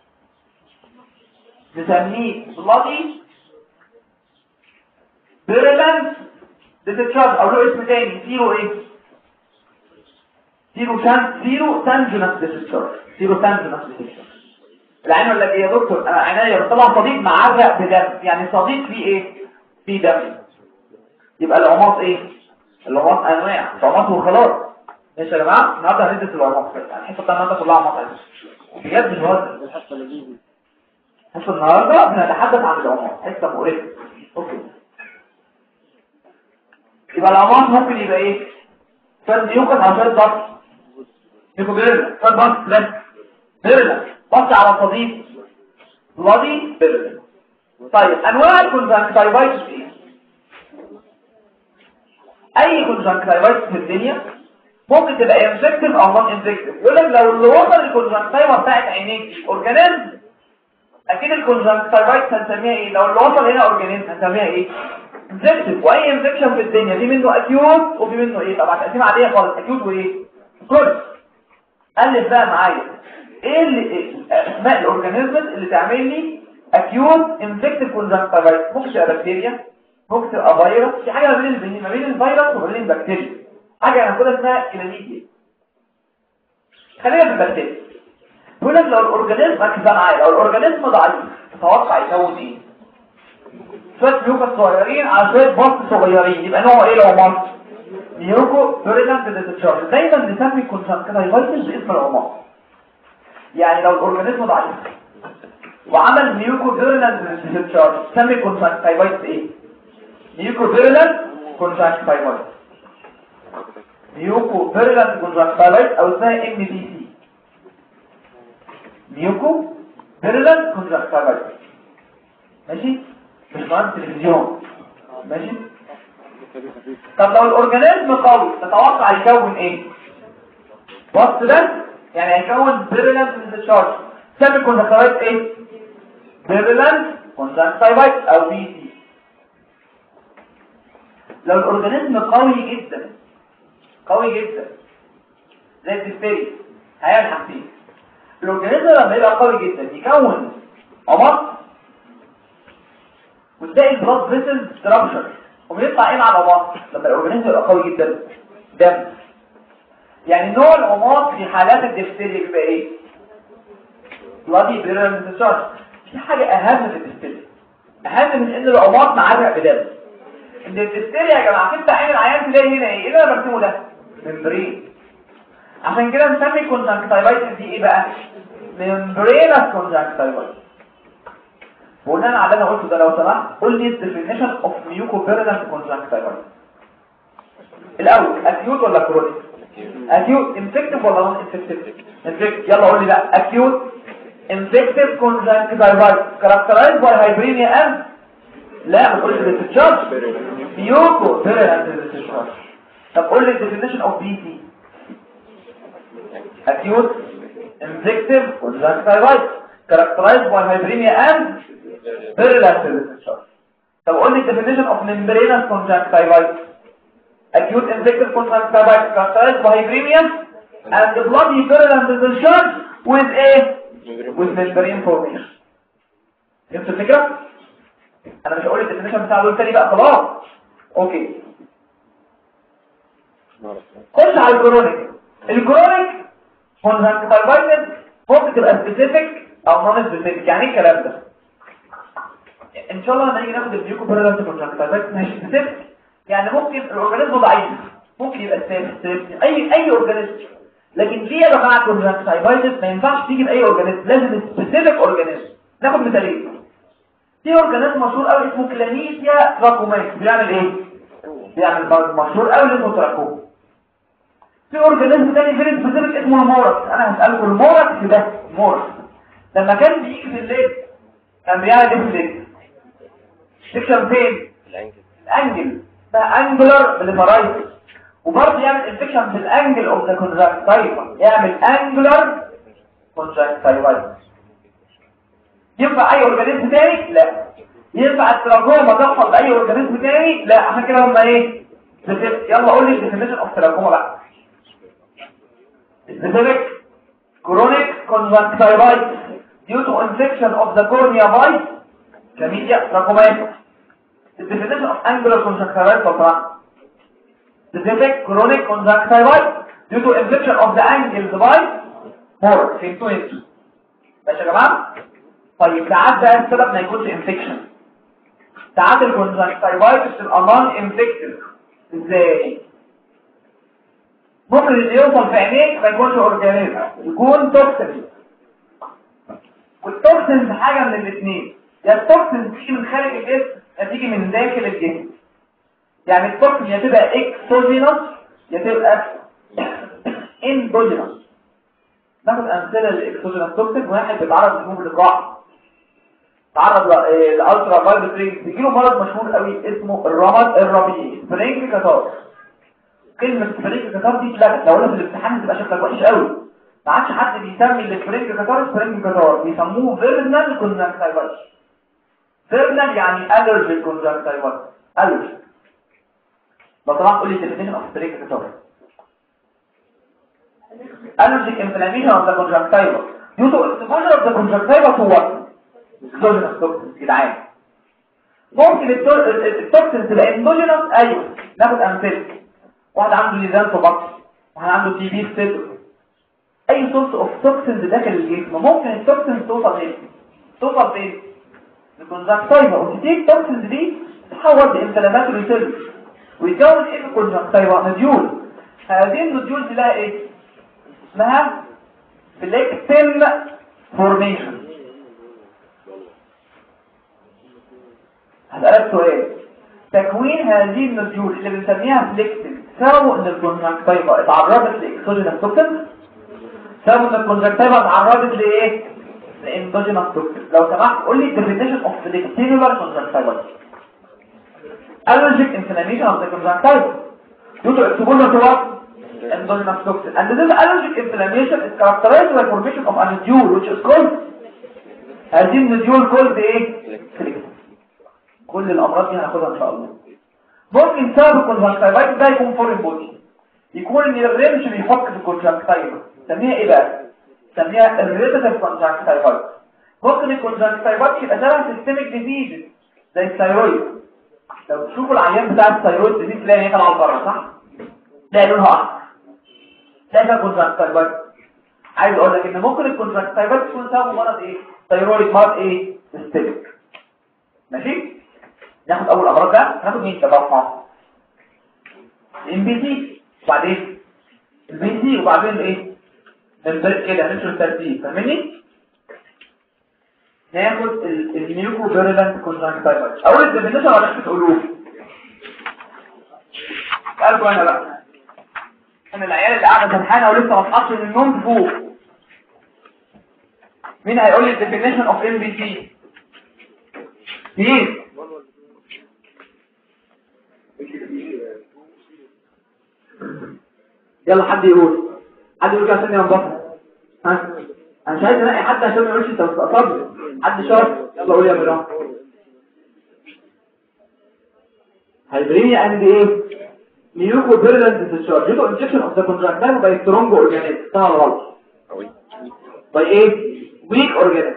نسميه بلادي بيرلاند ديسشارج او له اسم تاني زيرو ايه زيرو شان زيرو سانجنس ديسشارج زيرو سانجنس ديسشارج العين ولا ايه يا دكتور انا عينيا طبعا صديق معرق بدم يعني صديق فيه ايه فيه دم يبقى العماص ايه العماص انواع عماص وخلاص ماشي يا جماعه النهارده هندرس العماص يعني الحصه بتاعنا النهارده كلها عماص بجد مش هزر حصه النهارده بنتحدث عن العماص حصه مقرفه اوكي يبقى العماص ممكن يبقى ايه فرد يوقف على فرد ضغط يكون بيرلا فرد ضغط بس بيرلا بص على صديق بلادي بيرلا طيب انواع الكونجكتيفايتس ايه اي كونجكتيفايتس في الدنيا ممكن تبقى انفكتيف او نون انفكتيف يقول لك لو اللي وصل الكونجكتيفا بتاعت عينيك اورجانيزم اكيد الكونجكتيفايتس هنسميها ايه لو اللي وصل هنا اورجانيزم هنسميها ايه انفكتيف واي انفكشن في الدنيا في منه اكيوت وفي منه ايه طبعا تقسيمه عاديه خالص اكيوت وايه كرونيك الف بقى معايا ايه اللي اسماء الاورجانيزمز اللي تعمل لي اكيوت انفكتيف كونجكتيفايتس ممكن تبقى بكتيريا ممكن تبقى فيروس في حاجه ما بين البنين ما بين الفيروس وما بين البكتيريا حاجه هناخدها اسمها كلاميديا خلينا في البكتيريا بيقول لك لو الاورجانيزم ركز بقى معايا لو الاورجانيزم ضعيف تتوقع يكون ايه شويه ميوكس صغيرين على شويه بص صغيرين يبقى نوعه ايه لو مص ميوكو فيريلانت ديسشارج دايما بنسمي كونجكتيفايتس باسم العمار يعني لو الاورجانيزم ضعيف وعمل ميوكو فيريلانت ديسشارج سمي كونجكتيفايتس ايه ميوكو فيريلانت كونجكتيفايتس ميوكو فيريلانت كونجكتيفايتس او اسمها ام بي سي ميوكو فيريلانت كونجكتيفايتس ماشي مش مهم تلفزيون ماشي طب لو الاورجانيزم قوي تتوقع يكون ايه بص ده يعني هيكون فيريلانت ديسشارج سمي كونجكتيفايتس ايه فيريلانت كونجكتيفايتس او بي سي لو الاورجانيزم قوي جدا قوي جدا زي الدفتري هيعمل حاجتين الاورجانيزم لما يبقى قوي جدا يكون عمق وتلاقي البلاد فيسلز ستراكشر وبيطلع ايه مع العمق لما الاورجانيزم يبقى قوي جدا دم يعني نوع العمق في حالات الدفتيريا بيبقى ايه بلادي بيرن في حاجه اهم في الدفتيريا اهم من ان العمق معرق بدم ان الدفتيريا يا جماعه تفتح عين العيان تلاقي هنا ايه ايه اللي مرسومه ده ممبرين عشان كده نسمي الكونجكتيفايتس دي ايه بقى ممبرينس كونجكتيفايتس بناء على اللي انا قلته ده لو سمحت قول لي الديفينيشن اوف ميوكوبيرنس كونجكتيفايتس الاول اكيوت ولا كرونيك اكيوت انفكتيف ولا نون انفكتيف انفكتيف يلا قول لي بقى اكيوت انفكتيف كونجكتيفايتس كاركترايزد باي هايبرينيا اند لا ما تقولش بالتشارج ميوكو بيرنس طب قول لي الديفينيشن اوف بي سي acute infective conjunctivitis characterized by hyperemia and perilateral discharge طب قول لي definition of membranous conjunctivitis acute infective conjunctivitis characterized by hyperemia and the bloody perilateral discharge with a with membrane formation فهمت الفكرة؟ انا مش هقول الديفينيشن بتاع دول تاني بقى خلاص اوكي خش على الكرونيك الكرونيك كونجكتيفايتس ممكن تبقى سبيسيفيك او نون سبيسيفيك يعني ايه الكلام ده ان شاء الله لما نيجي ناخد البيوكو بيرلانت كونجكتيفايتس مش سبيسيفيك يعني ممكن الاورجانيزم ضعيف ممكن يبقى سبيسيفيك اي اي اورجانيزم لكن في يا جماعه كونجكتيفايتس ما ينفعش تيجي باي اورجانيزم لازم سبيسيفيك اورجانيزم ناخد مثالين في اورجانيزم مشهور قوي اسمه كلاميديا تراكومات بيعمل ايه بيعمل مشهور قوي اسمه تراكوم في اورجانيزم تاني فيري سبيسيفيك اسمه المورس انا هسالكم المورس في ده مورس لما كان بيجي في الليل كان بيعمل ايه في الليل سكشن فين الانجل ده انجلر بالفرايتس وبرضه يعمل انفكشن في الانجل اوف ذا كونجكتيفا يعمل انجلر كونجكتيفايتس ينفع اي اورجانيزم تاني لا ينفع التراكوما تحصل باي اورجانيزم تاني لا عشان كده هم ايه يلا قول لي الديفينيشن اوف تراكوما بقى specific chronic conjunctivitis due to infection of the cornea by chlamydia trachomatis. The definition of angular conjunctivitis طبعا specific chronic conjunctivitis due to infection of the angles by more فهمتوا انتوا ماشي يا جماعه طيب ساعات ده السبب ما يكونش انفكشن ساعات الكونجكتيفايتس تبقى نون انفكتيف ازاي ممكن اللي يوصل في عينيك ما يكونش اورجانيزم يكون توكسين والتوكسين حاجه من الاثنين يا التوكسين تيجي من خارج الجسم يا تيجي من داخل الجسم يعني التوكسين يا تبقى اكسوجينوس يا تبقى اندوجينوس ناخد امثله للاكسوجينوس توكسين واحد بيتعرض لحبوب اللقاح تعرض لالترا فايروس رينج بيجيله مرض مشهور قوي اسمه الرمد الربيعي سبرينج كاتار كلمة سبرينج كاتار دي اتلغت لو قلنا في الامتحان تبقى شكلك وحش قوي ما عادش حد بيسمي السبرينج كاتار سبرينج كاتار بيسموه فيرنال كونجكتيفايتس فيرنال يعني الرجيك كونجكتيفايتس الرجيك لو طبعا قول لي الديفينيشن اوف سبرينج كاتار allergic inflammation of the conjunctiva due to exposure of the conjunctiva to what? exogenous toxins جدعان ممكن التوكسين تبقى اندوجينوس ايوه ناخد امثله واحد عنده ليزان في بطن واحد عنده تي بي في صدره اي سورس اوف توكسينز داخل الجسم ممكن التوكسينز توصل فين توصل فين الكونجكتيفا وتيجي التوكسينز دي تتحول لانفلاماتوري سيلز ويكون ايه الكونجكتيفا نوديول هذه النوديول دي لها ايه اسمها فليكتين فورميشن هسألك سؤال تكوين هذه النوديول اللي بنسميها فليكتين سببه ان الكونجكتيفا اتعرضت لاكسوجينس توكسين سببه ان الكونجكتيفا اتعرضت لايه لاندوجينس توكسين لو سمحت قول لي الديفينيشن اوف فليكتينولار كونجكتيفا allergic inflammation of the conjunctiva due to exposure to what endogenous toxin and this allergic inflammation is characterized by formation of a nodule which is called هذه النوديول called ايه فليكتين كل الامراض دي هناخدها ان شاء الله ممكن سبب الكونجكتيفايتس ده يكون فورين بودي يكون ان الرمش بيحك في الكونجكتيفا نسميها ايه بقى سميها الريلاتيف كونجكتيفايت ممكن الكونجكتيفايت يبقى شبه سيستميك ديزيز زي الثايرويد لو تشوفوا العيان بتاع الثايرويد دي تلاقي هي طالعه بره صح تلاقي لونها احمر تلاقي ده كونجكتيفايت عايز اقول لك ان ممكن الكونجكتيفايت تكون سبب مرض ايه ثايرويد مرض ايه سيستميك ماشي ناخد اول امراض ده ناخد مين تبقى الام بي سي وبعدين البي سي وبعدين ايه ننبرد كده نمشي الترتيب فاهمني ناخد الميوكو فيرولنت كونجكتيفايتس اول الديفينيشن ولا انتوا تقولوه قالوا انا بقى انا العيال اللي قاعده سرحانه ولسه ما تصحاش من النوم فوق مين هيقول لي الديفينيشن اوف ام بي سي مين يلا حد يقول حد يقول كده عشان ينبسط ها انا مش عايز الاقي حد عشان ما يقولش انت مستقصدني حد شاطر يلا قول يا مرام هيبريني اند ايه ميوكو فيرلنت ديسشارج يبقى انجكشن اوف ذا كونتراكتايل باي سترونج اورجانيزم صح ولا غلط باي ايه ويك اورجانيزم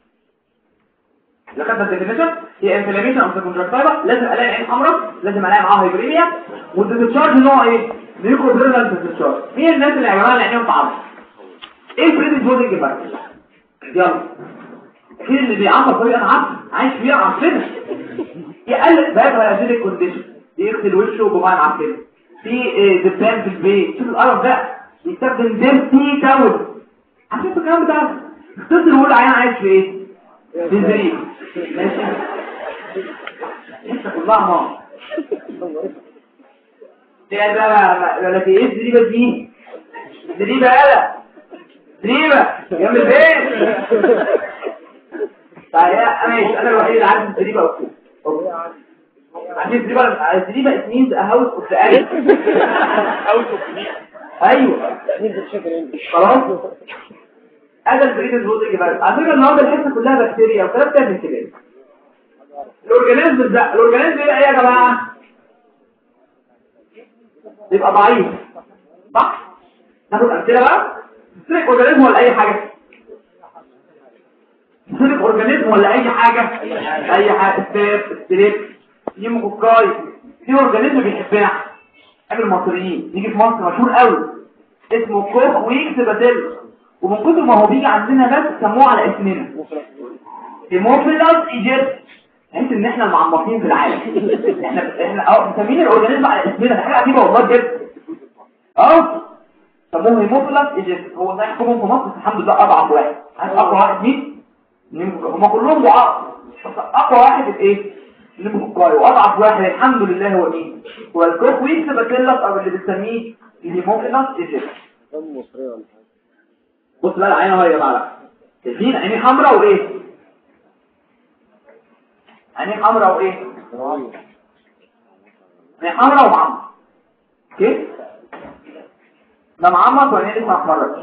لو خدنا الديفينيشن هي انفلاميشن اوف ذا كونتراكتايل لازم الاقي عين حمراء لازم الاقي معاها هايبريميا والديسشارج نوع ايه ميوكو فيرلنت ديسشارج مين الناس اللي يا جماعه اللي عينيهم تعرف ايه البريديسبوزنج بقى يلا في اللي بيعمر طريقه انا عارف عايش فيها عارفينها يقلل بقى هذه الكونديشن يغسل وشه بمعنى عارفينها في دبان في البيت شوف القرف ده يستخدم ديرتي تاول عارفين الكلام بتاعه اختصر وقول عيان عايش في ايه في الزريب ماشي لسه كلها نار ده بقى ولا في ايه الزريبه دي زريبه قلق زريبه جنب البيت طيب ماشي انا الوحيد اللي عارف الزريبه اوكي عارفين الزريبه الزريبه it means a house of the animal house of ايوه خلاص هذا البريد الزوزي بس على فكره النهارده الحصه كلها بكتيريا وكلام بتعمل كده الاورجانيزم ده الاورجانيزم ده ايه يا جماعه يبقى ضعيف صح ناخد امثله بقى سيرك اورجانيزم ولا اي حاجه سيرك اورجانيزم ولا اي حاجه اي حاجه ستيب ستريب نيموكوكاي في اورجانيزم بيحبنا قبل المصريين يجي في مصر مشهور قوي اسمه كوك ويكس باتيل ومن كتر ما هو بيجي عندنا بس سموه على اسمنا هيموفيلاس ايجيبت تحس ان احنا المعمقين في العالم احنا احنا اه مسمين الاورجانيزم على اسمنا ده حاجه عجيبه والله بجد اه سموه هيموفيلاس ايجيبت هو صحيح حكمهم في مصر الحمد لله اضعف واحد عارف اقوى واحد مين هم كلهم ضعاف بس اقوى واحد الايه الليمفوكاي واضعف واحد الحمد لله هو مين هو الكوك ويكس باتيلاس او اللي بنسميه الهيموفيلاس ايجيبت بص بقى العين اهو يا جماعه شايفين عيني حمراء وايه عيني حمراء وايه عيني حمراء ومعمر اوكي ده معمر وعينيه لسه ما احمرتش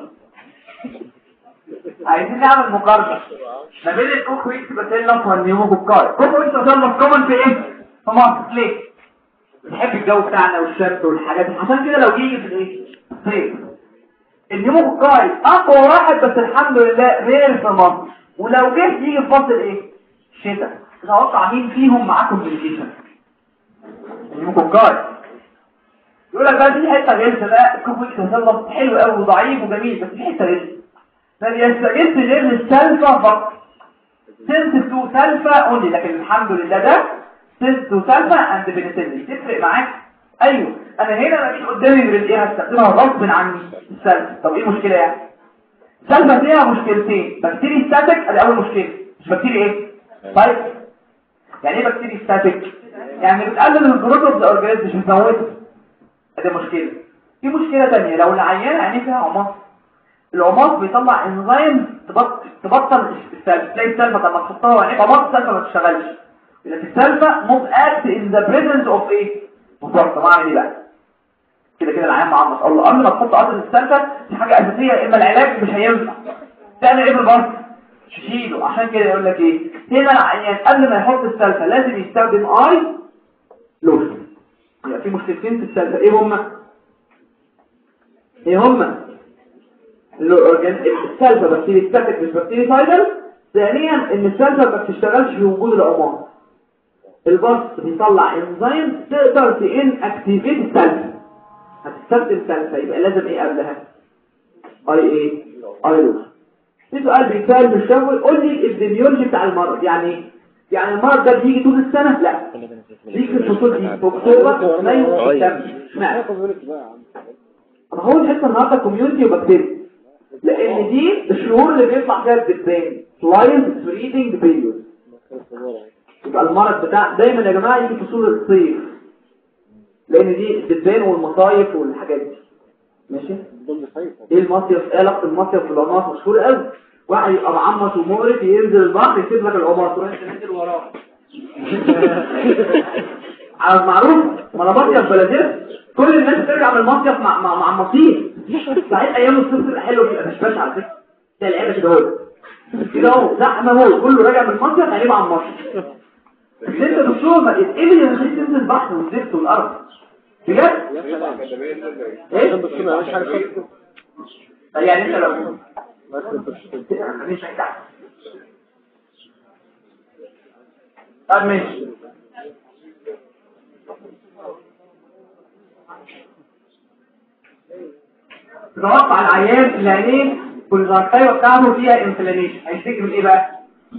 عايزين نعمل مقارنه ما بين الكوك ويكس باتيلاس والنيوموكوكاي كوك ويكس باتيلاس كومن في ايه في مصر ليه بنحب الجو بتاعنا والشمس والحاجات دي عشان كده لو يجي في الايه صيف النيموكوكاي اقوى واحد بس الحمد لله غير في مصر ولو جه يجي في فصل ايه الشتاء تتوقع مين فيهم معاه كومبليكيشن النيموكوكاي يقول لك بقى في حته غير ده الكوكويك تسلط حلو قوي وضعيف وجميل بس في حته غير ما بيستجد غير السلفا فقط سنس تو سلفا اونلي لكن الحمد لله ده سنس تو سلفا اند بنسلين تفرق معاك ايوه انا هنا مفيش قدامي غير ايه هستخدمها غصب عني السلفا طب ايه المشكله يعني السلفا فيها مشكلتين بكتيريا ستاتيك ادي اول مشكله مش بكتيريا ايه طيب يعني ايه بكتيريا ستاتيك يعني بتقلل الجروث اوف ذا اورجانيزم مش بتموته ادي مشكله في مشكله ثانيه لو العيان عينيه فيها عماص العماص بيطلع انزيم تبطل تبطل السلفا تلاقي السلفا لما تحطها عينيك عماص السلفا ما تشتغلش لكن السلفا موف اكت ان ذا بريزنس اوف ايه بالظبط طب اعمل ايه بقى كده كده العيان معمص الله قبل ما تحط قطره السلفا دي حاجه اساسيه يا اما العلاج مش هينفع تعمل ايه بالبرد تشيله عشان كده يقول لك ايه هنا العيان قبل ما يحط السلفا لازم يستخدم اي لوشن يبقى في مشكلتين في السلفا ايه هما ايه هما السلفة بكتيريا ستاتيك مش بكتيريا سايدل ثانيا ان السلفة ما بتشتغلش في وجود العمار البص بيطلع انزيم تقدر تان اكتيفيت السلفة هتستخدم سلفة يبقى لازم ايه قبلها اي ايه اي روح في سؤال بيتسال في الشغل قول لي الابديميولوجي بتاع المرض يعني يعني المرض ده بيجي طول السنة لا بيجي في الفصول دي في اكتوبر مايو سبتمبر اشمعنى ما هو الحته النهارده كوميونتي وبكتيريا لان دي الشهور اللي بيطلع فيها الدبان سلايد بريدنج بيريود يبقى المرض بتاع دايما يا جماعه يجي فصول الصيف لان دي الدبان والمصايف والحاجات دي ماشي ايه المصيف ايه علاقه المصيف بالعمار مشهور قوي واحد يبقى معمص ومقرف ينزل البحر يسيب لك العمار تروح انت تنزل وراه على المعروف ما انا مصيف بلديه كل الناس بترجع من المصيف مع مع معمصين صحيح ايام الصيف تبقى حلوه بتبقى مش على فكره ده العيله كده اهو كده اهو زحمه هو كله راجع من المصيف عليه معمص بس انت دكتور ما ايه اللي يخليك تنزل البحر والزفت والارض بجد ايه يعني انت لو مش هيتعب طب ماشي تتوقع العيان اللي عينيه والغرفايه بتاعته فيها انفلاميشن هيشتكي من ايه بقى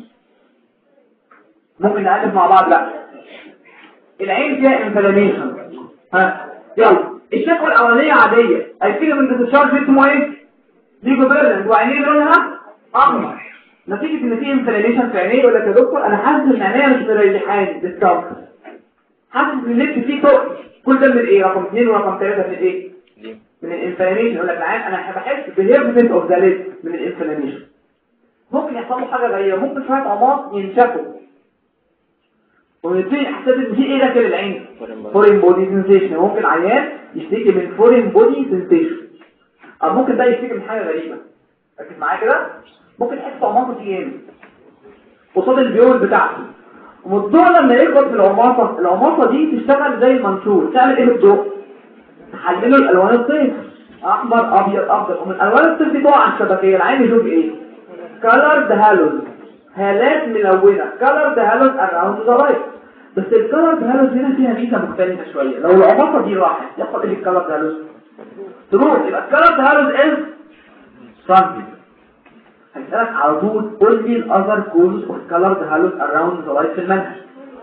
ممكن نقلب مع بعض لا العين فيها انفلاميشن ها يلا الشكوى الاولانيه عاديه هيشتكي من ديسشارج اسمه ايه ليجو بيرلند وعينيه لونها احمر نتيجه ان في انفلاميشن في عينيه يقول لك يا دكتور انا حاسس ان عينيا مش مريحاني ديسكمفورت حاسس ان اللبس فيه تقل كل ده من ايه رقم 2 ورقم 3 من ايه من الانفلاميشن يقول لك العين انا بحس بهيرفمنت اوف ذا ليد من الانفلاميشن ممكن يحصل له حاجه غريبه ممكن شويه عماق ينشفوا ويبتدي احساس ان في ايه داخل العين فورين بودي سنسيشن ممكن عيان يشتكي من فورين بودي سنسيشن او ممكن ده يشتكي من حاجه غريبه ركز معايا كده ممكن يحس عماقه تيجي قصاد البيول بتاعته والضوء لما يخبط في العماصه العماصه دي تشتغل زي المنشور تعمل ايه بالضوء تحلله الالوان الصيف احمر ابيض اخضر ومن الوان الصيف دي تقع على الشبكيه العين يشوف ايه كلر هالوز هالات ملونه كلر هالوز اراوند ذا لايت بس الكلر هالوز هنا فيها ميزه مختلفه شويه لو العماصه دي راحت يحصل ايه الكلر هالوز تروح يبقى الكلر هالوز از سانتي هيسألك على طول قول لي الاذر كوزز اوف كلر هالوز اراوند ذا لايت في المنهج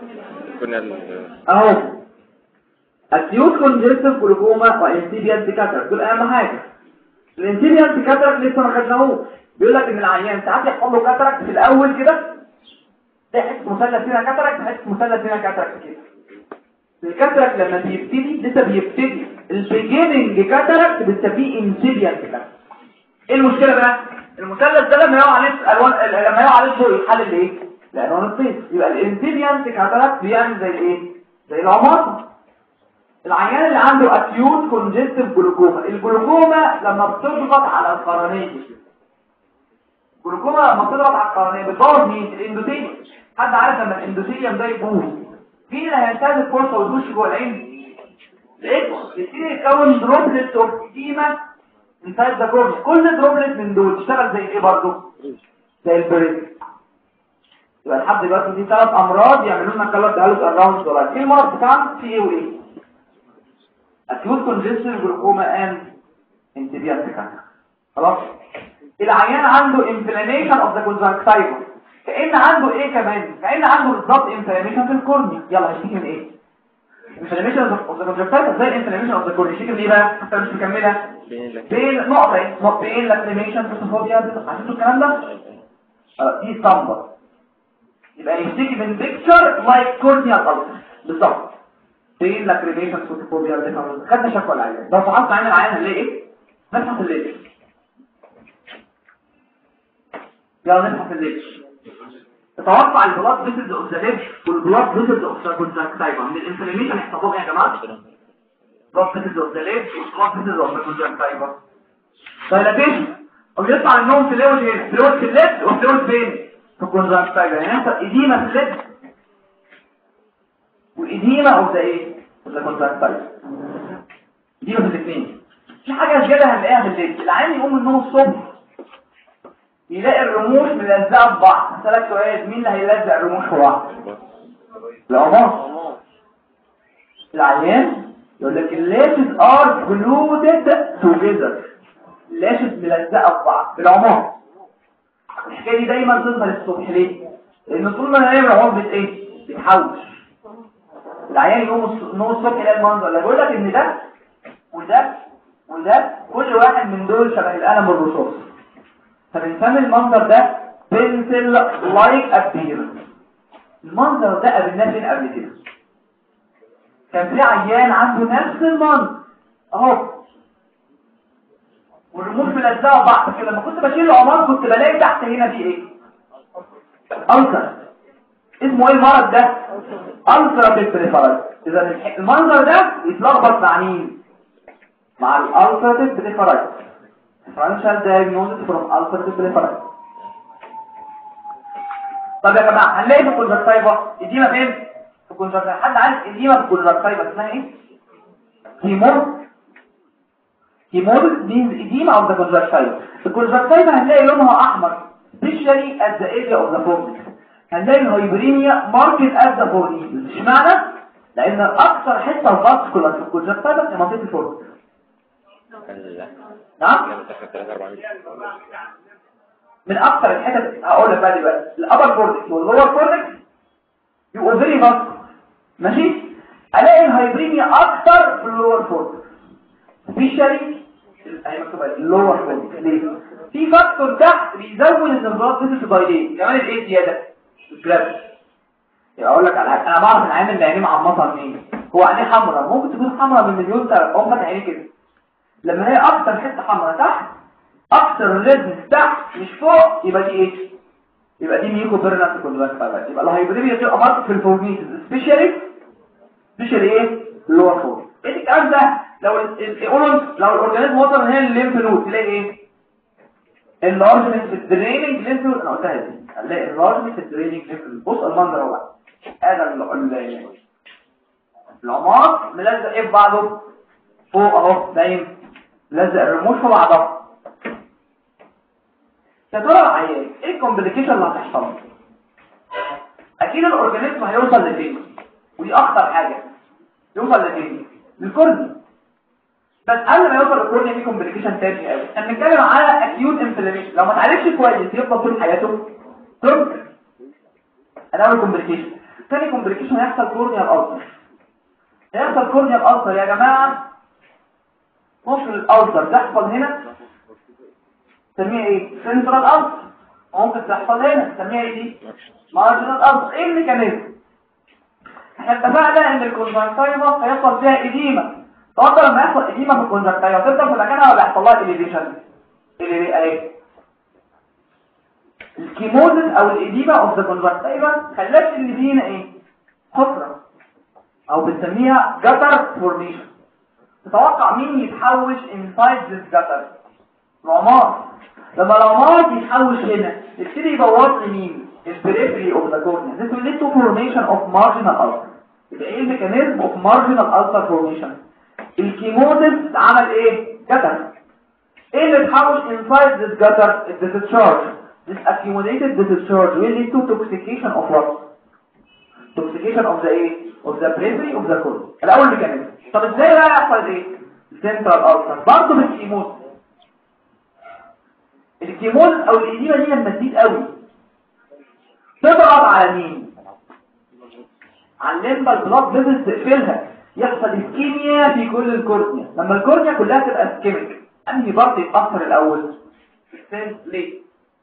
اهو اكيوت كونجستيف جلوكوما وانتيبيال كاتراك دول اهم حاجه الانتيبيال كاتراك لسه ما خدناهوش بيقول لك ان العيان ساعات يحصل له كاتراك في الاول كده تحس مثلث هنا كاتراك تحس مثلث هنا كاتراك كده الكاتراك لما بيبتدي لسه بيبتدي البيجيننج كاتراك بنسميه انتيبيال كاتراك ايه المشكله بقى المثلث ده لما يقع عليه الوان لما يقع عليه الضوء يتحلل ايه الالوان الطيف يبقى الانتيبيال كاتراك بيعمل زي الايه زي العماصه العيان اللي عنده اكيوت كونجستيف جلوكوما الجلوكوما لما بتضغط على القرنيه الجلوكوما لما بتضغط على القرنيه بتبوظ مين الاندوثيليوم حد عارف لما الاندوثيليوم ده يبوظ مين اللي هينتهز الفرصه ويخش جوه العين لقيته يبتدي يتكون دروبلت اوف ايما انسايد ذا كورنيا كل دروبلت من دول تشتغل زي ايه برضه زي البريد يبقى لحد دلوقتي دي ثلاث امراض يعملوا لنا كلر دهالوس اراوند دولار ايه المرض بتاعنا في ايه وايه acute congestion glaucoma and antibiotic خلاص العيان عنده inflammation of the conjunctiva كأن عنده ايه كمان كأن عنده بالظبط inflammation في الكورنيا يلا هشتكي من ايه inflammation of the conjunctiva زي inflammation of the cornea هشتكي من ايه بقى حتى مش مكمله بين نقطه ايه نقطتين inflammation فوسفوبيا عشان الكلام ده دي اسطمبة يبقى يشتكي من بيكتشر لايك corneal ulcer بالظبط فين لاكريميشن فوتوفوبيا ده خدنا شكوى العيان لو فحصت عين العيان هنلاقي ايه نفحص الليل يلا نفحص الليل تتوقع البلاد فيسلز اوف ذا ليف والبلاد فيسلز اوف ذا كونجكتيفا من الانفلاميشن يحصلوا ايه يا جماعه بلاد فيسلز اوف ذا ليف والبلاد فيسلز اوف ذا كونجكتيفا دايلاتيشن وبيطلع منهم فلويد هنا فلويد في الليد وفلويد فين في الكونجكتيفا يعني يحصل اديمه في الليد وإديمة أو ده إيه؟ ده كونتراكتايل إديمة في الاثنين في حاجة زيادة هنلاقيها في الليل العين يقوم من النوم الصبح يلاقي الرموش ملزقه في بعض هسألك سؤال مين اللي هيلزق الرموش في بعض العمار العيان يقول لك اللاشز ار جلودد توجذر اللاشز ملزقه في بعض العمار الحكايه دي دايما تظهر الصبح ليه لان طول ما نايم العمار بت ايه بتحوش العيان يقوم نور الصبح يلاقي المنظر ده بيقول لك ان ده وده وده كل واحد من دول شبه القلم الرصاص فبنسمي المنظر ده بنسل لايك ابيرنس المنظر ده قابلناه فين قبل كده كان في عيان عنده نفس المنظر اهو والرموش ملزقه بعض كده لما كنت بشيل العمار كنت بلاقي تحت هنا في ايه ألسر اسمه ايه المرض ده ألسر بالبريفرال اذا المنظر ده يتلخبط مع مين مع الألسر بالبريفرال differential diagnosis from ulcerative proliferation طب يا جماعه هنلاقي في الكونجكتيفا اديما فين في الكونجكتيفا حد عارف اديما في الكونجكتيفا اسمها ايه هيمور هيمور means edema of the conjunctiva الكونجكتيفا هنلاقي لونها احمر especially at the area of the fornix هنلاقي الهايبريميا marked at the fornix اشمعنى لان اكثر حته فاسكولار في الكونجكتيفا هي منطقه الفورنكس نعم من اكثر الحتت هقول لك بقى دلوقتي الابر كورتكس واللور كورتكس يبقوا فيري فاسك ماشي الاقي الهايبريميا اكثر في اللور كورتكس سبيشالي اهي مكتوبه اللور كورتكس ليه في فاكتور تحت بيزود النظرات دي دايليت كمان الايه زياده الجرافيتي اقول لك على حاجه انا بعرف العامل اللي عينيه معمصه منين هو عينيه حمراء ممكن تكون حمراء من مليون سنه او فتح عينيه كده لما هي اكتر حته حمراء تحت اكتر الريدنس تحت مش فوق يبقى دي ايه يبقى دي ميكو بيرنات كونجكتيفا يبقى الهايبريميا تبقى ماركت في الفورميتس سبيشالي سبيشالي ايه اللور فور ايه الكلام ده لو الاورنج لو الاورجانيزم وصل هنا للليمف نود تلاقي ايه اللارجمنت في الدريننج ليمف نود انا قلتها دي هنلاقي اللارجمنت في الدريننج ليمف نود بص المنظر اهو بقى هذا العمار ملزق ايه في بعضه فوق اهو نايم لزق الرموش في بعضها يا ترى العيان ايه الكومبليكيشن اللي هتحصل اكيد الاورجانيزم هيوصل لفين ودي اخطر حاجه يوصل لفين للكورنيا بس قبل ما يوصل للكورنيا في كومبليكيشن تاني قوي احنا بنتكلم على اكيوت انفلاميشن لو ما اتعالجش كويس يفضل طول حياته ترك انا اول كومبليكيشن ثاني كومبليكيشن هيحصل كورنيا الالسر هيحصل كورنيا الالسر يا جماعه ممكن الالسر تحصل هنا تسميها ايه سنترال الالسر ممكن تحصل هنا تسميها ايه دي مارجنال الالسر ايه الميكانيزم احنا اتفقنا ان الكونجكتيفا هيحصل فيها اديمه تفضل لما يحصل اديمه في الكونجكتيفا تفضل في مكانها ولا يحصل لها اليفيشن اللي اهي الكيموزن او الاديمه اوف ذا كونجكتيفا خلت اللي فينا ايه حفره او بنسميها جتر فورميشن تتوقع مين يتحوش inside this gutter العمار لما العمار يتحوش هنا يبتدي يبوظ لي مين البريفري اوف ذا كورنيا this will lead to formation of marginal ulcer يبقى ايه الميكانيزم اوف marginal ulcer formation الكيموزيس عمل ايه جتر ايه اللي اتحوش inside this gutter discharge this accumulated discharge will lead to toxification of what toxification of the ايه of the periphery of the cornea الاول ميكانيزم طب ازاي بقى يحصل ايه السنترال الالسر برضه بالكيموز الكيموز او الاديمه دي لما تزيد قوي تضغط على مين على الليمبال بلاد فيزل تقفلها يحصل اسكيميا في كل الكورنيا لما الكورنيا كلها تبقى اسكيميك انهي بارت يتاثر الاول السن ليه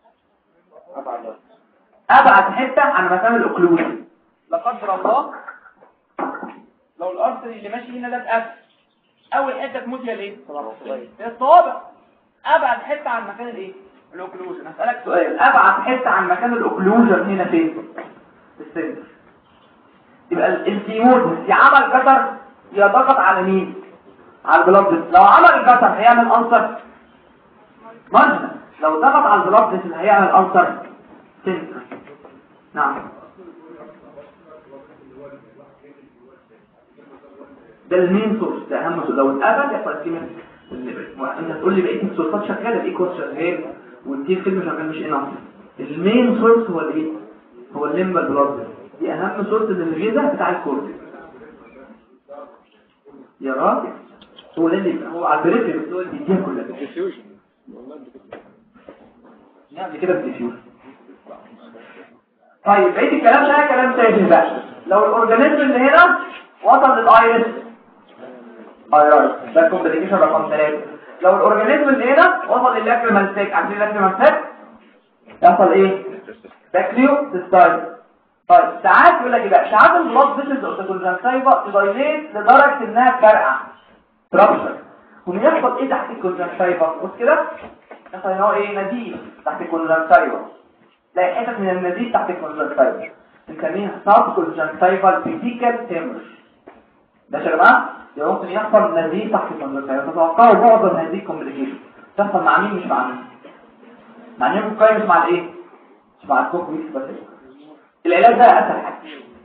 ابعد حته عن مكان الاوكلوجن لا قدر الله لو الارتري اللي ماشي هنا ده اتقفل اول حته تموت هي الايه هي الصوابع ابعد حته عن مكان الايه الاوكلوجن هسالك سؤال ابعد حته عن مكان الاوكلوجن هنا فين في السن يبقى الكيموز يعمل جتر يضغط على مين على البلاد لو عمل جتر هيعمل ألسر مارجنال لو ضغط على البلاد هيعمل ألسر سنتر نعم ده المين سورس ده اهم سورس لو اتقفل يحصل كيمياء انت تقول لي بقيه السورسات شغاله الايه كورس شغال والتي فيلم شغال مش انف المين سورس هو الايه هو الليمبال بلاد دي اهم سورس للغذاء بتاع الكورتكس يا راجل هو اللي هو على البريفري بس هو اللي بيديها كلها يعني كده بتفيوز طيب بقيت الكلام ده كلام تاني بقى لو الاورجانيزم اللي هنا وصل للايرس ايرس ده كومبليكيشن رقم 3 لو الاورجانيزم اللي هنا وصل للاكريمال سيك عارفين الاكريمال سيك يحصل ايه باكليو تستايل طيب ساعات يقول لك ايه بقى ساعات البلاد فيسلز اوف الكونجنكتيفا تدايليت لدرجه انها تفرقع ترابشر ويحصل ايه تحت الكونجنكتيفا بص كده يحصل ان هو ايه نزيف تحت الكونجنكتيفا تلاقي حتت من النزيف تحت الكونجنكتيفا بنسميها سب كونجنكتيفال بيتيكال تيمر ده يا جماعه يبقى ممكن يحصل نزيف تحت الكونجنكتيفا تتوقعوا معظم هذه الكومبليكيشن تحصل مع مين مش مع مين مع مين ممكن مش مع الايه مش مع الكوك ميكس بس العلاج ده اسهل حاجه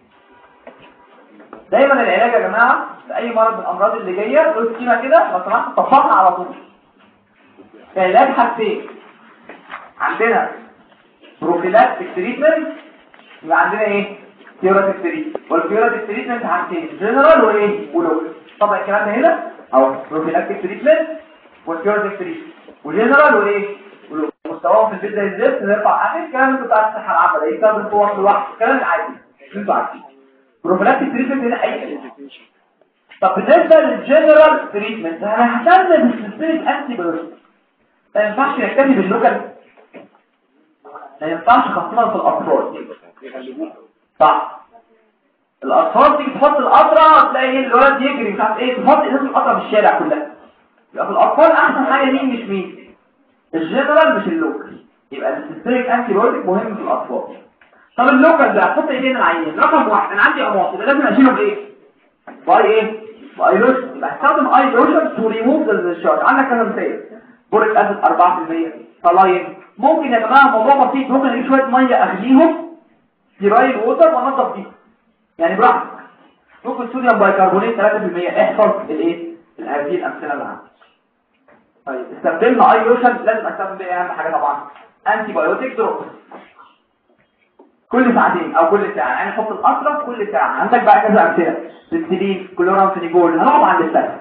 دايما العلاج يا جماعه في اي مرض من الامراض اللي جايه لو سكيمه كده لو سمحت طبقها على طول العلاج حاجتين عندنا بروفيلاكتيك تريتمنت يبقى عندنا ايه ثيوريتيك تريتمنت والثيوريتيك تريتمنت حاجتين جنرال وايه ولوكال طبعا الكلام ده هنا اهو بروفيلاكتيك تريتمنت والثيوريتيك تريتمنت وجنرال وايه ولوكال مستواهم في البيت زي الزفت نرفع اخر الكلام اللي بتاع الصحه العامه ده يستخدم قوه لوحده الكلام العادي انتوا عارفين بروفيلاكتيك تريتمنت هنا اي كلام طب بالنسبه للجنرال تريتمنت انا ههتم بالسيستميك انتي بايوتيك ما ينفعش نكتفي باللوكال ما ينفعش خاصة في الأطفال صح الأطفال تيجي تحط القطرة تلاقي الولد يجري مش عارف ايه تحط ازازة القطرة في الشارع كلها يبقى في الأطفال أحسن حاجة مين مش مين الجنرال مش اللوكال يبقى السيستميك انتي بايوتيك مهم في الأطفال طب اللوكال ده هتحط ايه العيان رقم واحد انا عندي امراض يبقى لازم اشيله بايه باي ايه باي لوشن يبقى هستخدم اي لوشن تو ريموف ذا ديسشارج عندك كذا مثال بوريك اسيد 4% صلاين ممكن يا جماعه الموضوع بسيط ممكن اجيب شويه ميه اغليهم ستيرايل ووتر وانضف بيهم يعني براحتك ممكن صوديوم بايكربونات 3% احفظ الايه هذه الامثله اللي عندي طيب استخدمنا اي لوشن لازم استخدم بيه اهم حاجه طبعا انتي بايوتيك دروبس كل ساعتين او كل ساعه يعني نحط القطره كل ساعه عندك بقى كذا امثله سيستلين كلورامفينيجول هنقعد عند السلف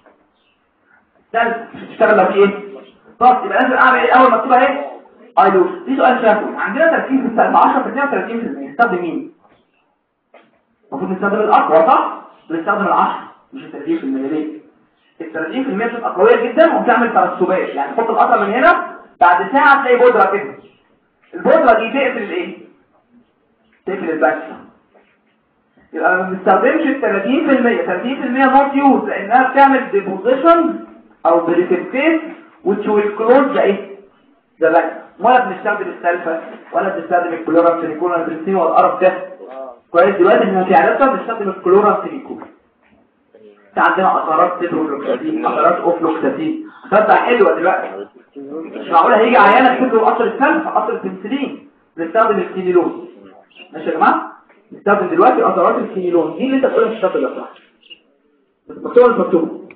ده تشتغل لو في ايه بس يبقى لازم اعمل ايه اول ما تبقى ايه اي لوش دي سؤال شافوي عندنا تركيز في السلف 10% و30% نستخدم مين المفروض نستخدم الاقوى صح بنستخدم ال10 مش ال 30% ليه ال 30% بتبقى قويه جدا وبتعمل ترسبات يعني تحط القطره من هنا بعد ساعه تلاقي بودره كده البودره دي تقفل الايه تقفل البكسه يبقى ما بنستخدمش ال 30% 30% نوت يوز لانها بتعمل ديبوزيشن او بريسبتيت which will close the ايه the back ولا بنستخدم السلفة ولا بنستخدم الكلورام سيليكون ولا بنستخدم والقرف ده كويس دلوقتي احنا في علاقه بنستخدم الكلورام سيليكون عندنا اثارات تيتروفلوكساتين اثارات اوفلوكساتين اثارات حلوه دلوقتي مش معقول هيجي عيانه تكتب له قطر السلفة قطر البنسلين بنستخدم الكينيلون ماشي يا جماعه نستخدم دلوقتي اثارات الكينيلون دي اللي انت بتقولها في الشابتر ده صح مكتوبه مش مكتوبه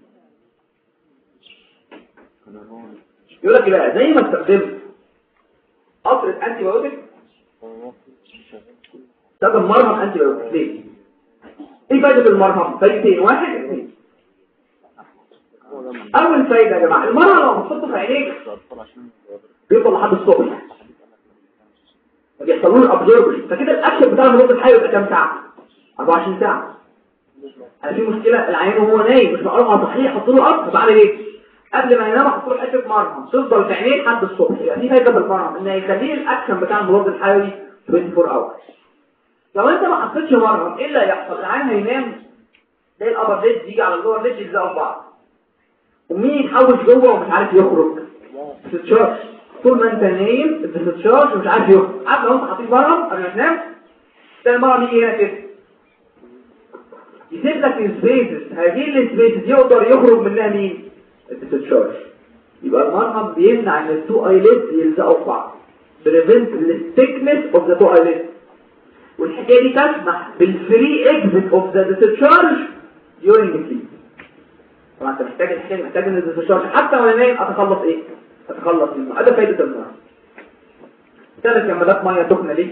يقول لك بقى زي ما استخدمت قطرة انتي بايوتيك استخدم مرهم انتي بايوتيك ليه؟ ايه فايدة المرهم؟ فايدتين واحد اثنين اول فايدة يا جماعة المرهم لو بتحطه في عينيك بيفضل لحد الصبح ما بيحصلوش ابزوربشن فكده الاكشن بتاع المضاد الحيوي يبقى كام ساعة؟ 24 ساعة انا في مشكلة العيان وهو نايم مش معقول على صحيح يحط له قطر بعمل ايه؟ قبل ما ينام احط له حته مرهم تفضل في عينيه لحد الصبح يعني دي فايده بالمرهم ان يخليه الاكشن بتاع المضاد الحيوي 24 اور لو انت ما حطيتش مرهم ايه اللي هيحصل العين هينام تلاقي الابر ليد يجي على اللور ليد يلزقوا في بعض ومين يتحوش جوه ومش عارف يخرج بتتشارج طول ما انت نايم بتتشارج ومش عارف يخرج عارف لو انت حاطين مرهم قبل ما تنام تلاقي المرهم يجي هنا كده يسيب لك السبيسز هذه السبيسز يقدر يخرج منها مين الديسشارج يبقى المرهم بيمنع ان التو ايليد يلزقوا في بعض prevent the thickness of the two eyelids والحكايه دي تسمح بالفري اكزيت اوف ذا discharge during sleep طبعا انت محتاج الحكايه محتاج ان الديسشارج حتى وانا نايم اتخلص ايه اتخلص نخلص منه هذا فايده الماء ثالث كمادات ميه سخنه ليه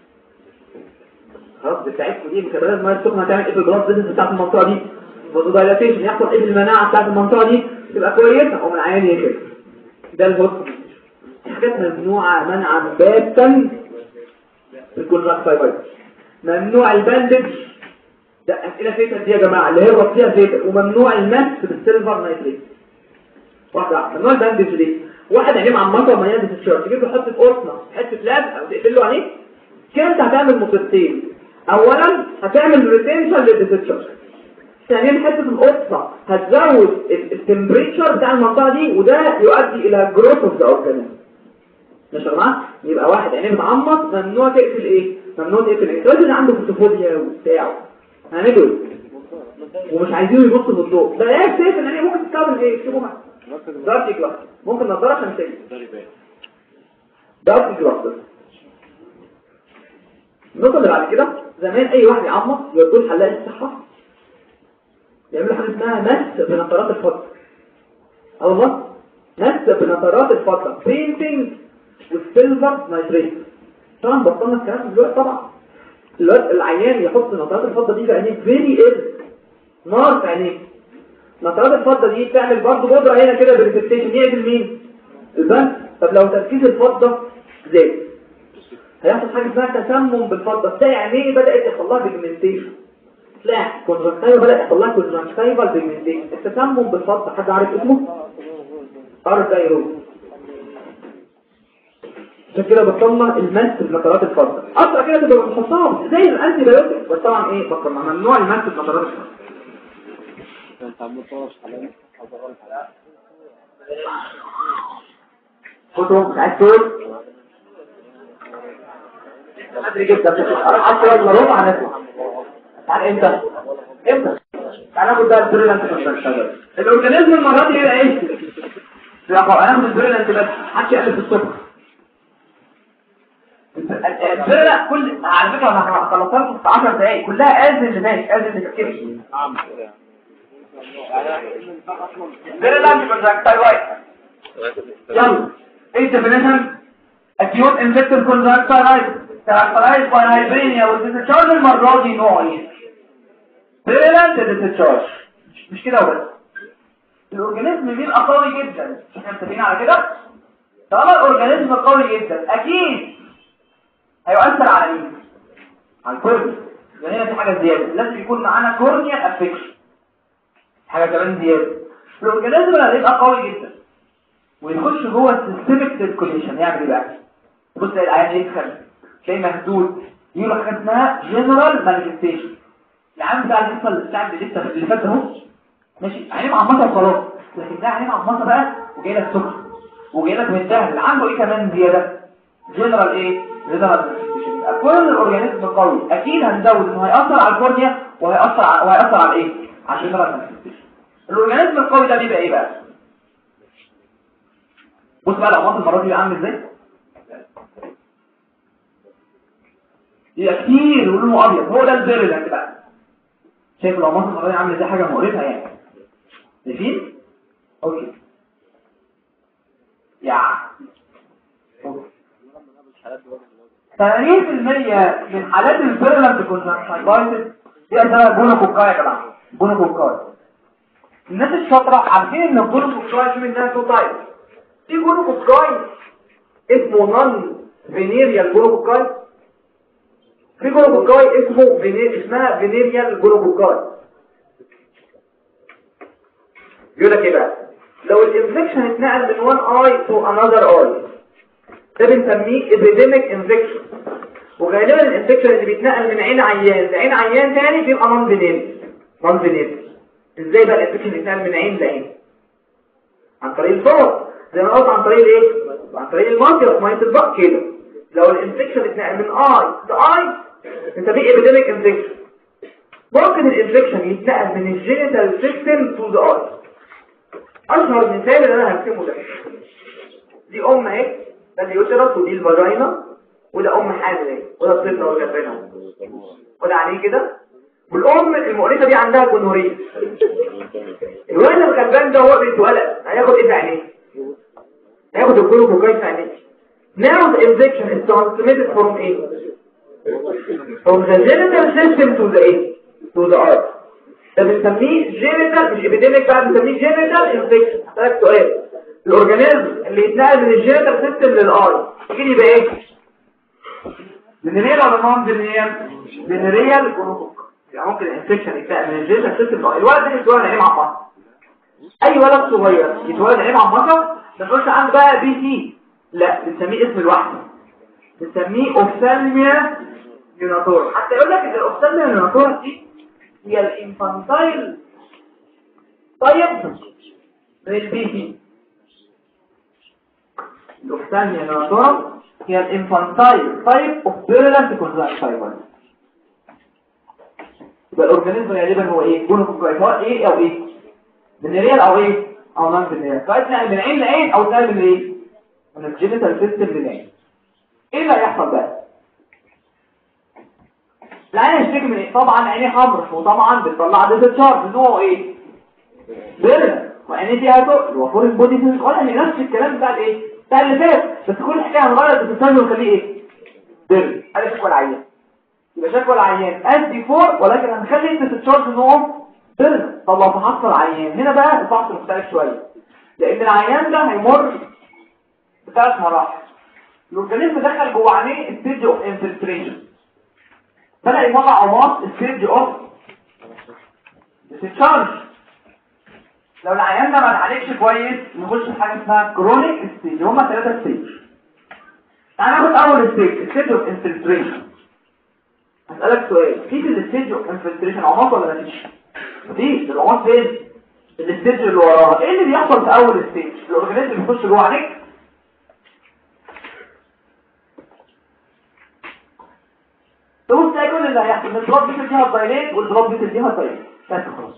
خلاص بتاعتكم دي مكملات ميه سخنه هتعمل ايه في البلاد فيزيت بتاعت المنطقه دي فوزودايلاتيشن يحصل ايه في المناعه بتاعت المنطقه دي تبقى كويسه او من عيان كده ده الهوست حاجات ممنوعه منعا باتا في الكونجكتيفايتس ممنوع الباندج ده اسئله فيتا دي يا جماعه اللي هي فيها فيتا وممنوع المس بالسيلفر نايتريت واحده واحده ممنوع الباندج ليه واحد عينيه معمطه ومليان ديسشارج تجيب له حته قرصنه حته لاب او تقفل له عينيه كده انت هتعمل مصيبتين اولا هتعمل ريتنشن للديسشارج ثانيا حته القرصه هتزود التمبريتشر بتاع المنطقه دي وده يؤدي الى جروث اوف ذا اورجانيزم ماشي يا جماعه يبقى واحد عينيه متعمط ممنوع تقفل ايه ممنوع تقفل ايه الراجل اللي عنده فوتوفوبيا وبتاع هنعمله ومش عايزينه يبص في الضوء ده ايه شايف ان هي ممكن تستخدم ايه شوفوا دارك جلاس ممكن نظاره شمسيه دارك جلاس النقطه اللي بعد كده زمان اي واحد يعمط يودوه حلاق الصحه يعملوا حاجه اسمها مس بنطرات الفضه الله مس بنطرات الفضه بينتنج والسيلفر نايتريت طبعا بطلنا الكلام دلوقتي طبعا دلوقتي العيان يحط نطرات الفضه دي في عينيه فيري اير نار في عينيه نطرات الفضه دي تعمل برضه بودره هنا كده بريسبتيشن يقتل مين البنك طب لو تركيز الفضه زاد هيحصل حاجه اسمها تسمم بالفضه تلاقي عينيه بدات يحصل لها بيجمنتيشن تلاقي كونجكتيفا بدا يحصل لها كونجكتيفال بيجمنتيشن التسمم بالفضه حد عارف اسمه ارثايرويد عشان كده بطلنا المس بنطرات الفضه اصلا كده تبقى بنحطها زي الانتي بايوتيك بس طبعا ايه بطلنا ممنوع المس بنطرات الفضه خدهم مش عايز تقول ادري جدا حتى لو ربع نفسه تعال امتى امتى تعال ناخد بقى البريلانت الاورجانيزم المره دي هنا ايه لا هناخد البريلانت بس محدش يقلب في الصبح البريلانت كل على فكره انا خلصت لكم في 10 دقايق كلها ازل اللي ماشي ازل اللي كتير البريلانت كونجكتيفايت يلا ايه الديفينيشن acute infected conjunctivitis characterized by hyperemia with discharge المرة دي نوع ايه virulent discharge مش كده وبس الاورجانيزم بيبقى قوي جدا احنا متفقين على كده طالما الاورجانيزم قوي جدا اكيد هيؤثر على مين على الكورنيا يعني هنا في حاجه زياده لازم يكون معانا كورنيا افكشن حاجه كمان زياده الاورجانيزم اللي هيبقى قوي جدا ويخش جوه السيستميك سيركوليشن يعمل ايه بقى بص العيان يدخل تلاقي مهدود يقول حاجه اسمها جنرال مانيفستيشن العام بتاع الحصه اللي بتاع لسه اللي فات اهو ماشي عينيه معمصه وخلاص لكن ده عينيه معمصه بقى وجاي لك سكر وجاي لك متدهل عنده ايه كمان زياده جنرال ايه جنرال مانيفستيشن كل الاورجانيزم قوي اكيد هنزود انه هياثر على الكورنيا وهياثر على وهياثر على ايه على الجنرال مانيفستيشن الاورجانيزم القوي ده بيبقى ايه بقى بص بقى الأمراض المرة دي عامل ازاي يبقى كتير ولونه ابيض هو ده الفيرلنت بقى شايف الأمراض المرة دي عامل ازاي حاجة مقرفة يعني شايفين اوكي يا 80% من حالات الفيرلنت كونجكتيفايتس دي اسمها جونوكوكاي يا جماعه جونوكوكاي الناس الشاطره عارفين ان الجونوكوكاي في منها تو تايبس في جلوكوكاي اسمه نون فينيريال جلوكوكاي في جلوكوكاي اسمه فينير اسمها فينيريال جلوكوكاي يقول لك ايه بقى لو الانفكشن اتنقل من وان اي تو انذر اي ده بنسميه ابيديميك انفكشن وغالبا الانفكشن اللي بيتنقل من عين عيان لعين عيان تاني بيبقى نون فينيريال نون فينيريال ازاي بقى الانفكشن يتنقل من عين لعين عن طريق الفور زي ما قلت عن طريق ايه عن طريق المنطقه ميه البق كده لو الانفكشن اتنقل من اي لاي انت في ابيديميك انفكشن ممكن الانفكشن يتنقل من الجينيتال سيستم تو ذا اي اشهر مثال اللي انا هرسمه ده دي ام اهي ده اليوترس ودي الفاجينا وده ام حامل اهي وده الطفل اهو جنبنا وده عليه كده والام المؤلفه دي عندها جنوريه الولد الغلبان ده هو بيتولد هياخد ايه في عينيه هياخد الجلوكوجايت يعني now the infection is transmitted from A from the genital system to the A to the eye ده بنسميه جينيتال مش ابيديميك بقى بنسميه جينيتال انفكشن هسألك سؤال الاورجانيزم اللي يتنقل من الجينيتال سيستم للاي يجي يبقى ايه فينيريال ولا نون فينيريال فينيريال جلوكوك يعني ممكن الانفكشن يتنقل من الجينيتال سيستم للاي الولد ده يتولد عيب عمار اي ولد صغير يتولد عيب عمار ما تقولش عنده بقى بي سي لا بنسميه اسم لوحده بنسميه اوفثالميا يوناتورا حتى يقول لك ان الاوفثالميا يوناتورا دي هي الانفانتايل طيب من البي سي الاوفثالميا يوناتورا هي الانفانتايل طيب اوف بيرلانت كونجكتيفال يبقى الاورجانيزم غالبا هو ايه جونوكوكايت هو ايه او ايه بنريال او ايه او نون بنريال كويس من عين لعين او تاني من ايه من الجينيتال سيستم للعين ايه اللي هيحصل بقى العين هيشتكي من ايه طبعا عينيه حمر وطبعا بتطلع ديسشارج نوعه ايه بيرلانت وعينيه فيها تقل وفور البودي سيستم ولا نفس الكلام بتاع الايه بتاع اللي فات بس كل حكايه هنغير الديسشارج ونخليه ايه بيرلانت ادي شكوى العيان يبقى شكوى العيان اس دي 4 ولكن هنخلي الديسشارج نوعه بيرلانت طب لو فحصت العيان هنا بقى الفحص مختلف شويه لان العيان ده هيمر بثلاث مراحل الاورجانيزم دخل جوه عينيه ستيج اوف انفلتريشن بدأ يطلع عماط ستيج اوف ديسشارج لو العيان ده ما اتعالجش كويس نخش في حاجه اسمها كرونيك ستيج هما ثلاثه ستيج تعال ناخد اول ستيج ستيج اوف انفلتريشن هسألك سؤال في في الستيج اوف انفلتريشن عماط ولا مفيش مفيش العماط فين الستيج اللي وراها ايه اللي بيحصل في اول ستيج الاورجانيزم بيخش جوه عينيك تقول تلاقي كل اللي هيحصل الدروب بتديها الدايليت والدروب بتديها الدايليت بس خلاص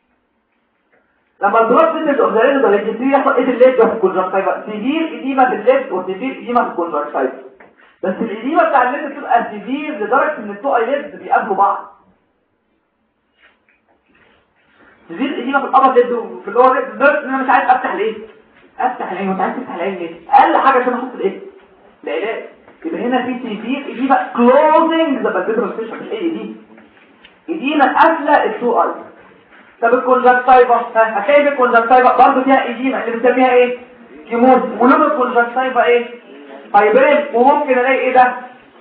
لما الدروب بتدي الدايليت والدايليت يبتدي يحصل ايه الليد ده في الكونجكتيفا سيفير اديمه في الليد وسيفير اديمه في الكونجكتيفا بس الاديمه بتاع الليد بتبقى سيفير لدرجه ان التو ايليد بيقابلوا بعض سيفير اديمه في الابر ليد وفي اللور ليد لدرجه ان انا مش عايز افتح ليه افتح العين وانت عايز تفتح العين ليه اقل حاجه عشان احط الايه العلاج يبقى هنا في سيفير دي بقى كلوزنج ذا بالفيبرال ستيشن مش ايه دي ايدينا قافله التو اي طب الكونجكتيفا هتلاقي الكونجكتيفا برضه فيها ايدينا اللي بنسميها ايه كيموز ولون الكونجكتيفا ايه هايبرين وممكن الاقي ايه ده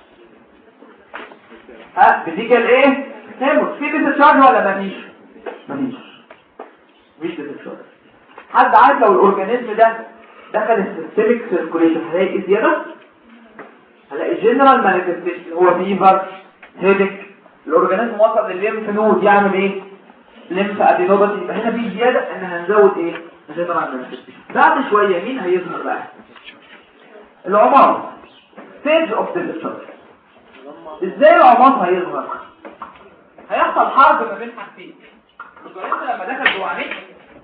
ها بديك الايه هيموس في ديسشارج ولا مفيش مفيش مفيش ديسشارج حد عارف لو الاورجانيزم ده دخل السيستميك سيركوليشن هلاقي ايه زياده هلاقي جنرال مانيفستيشن هو فيفر هيدك الاورجانيزم وصل للليمف نود يعمل ايه ليمف ادينوباثي يبقى هنا في زياده ان هنزود ايه جنرال مانيفستيشن بعد شويه مين هيظهر بقى العمار ستيج اوف ديسشارج ازاي العمار هيظهر هيحصل حرب ما بين حاجتين الاورجانيزم لما دخل جوه عينيك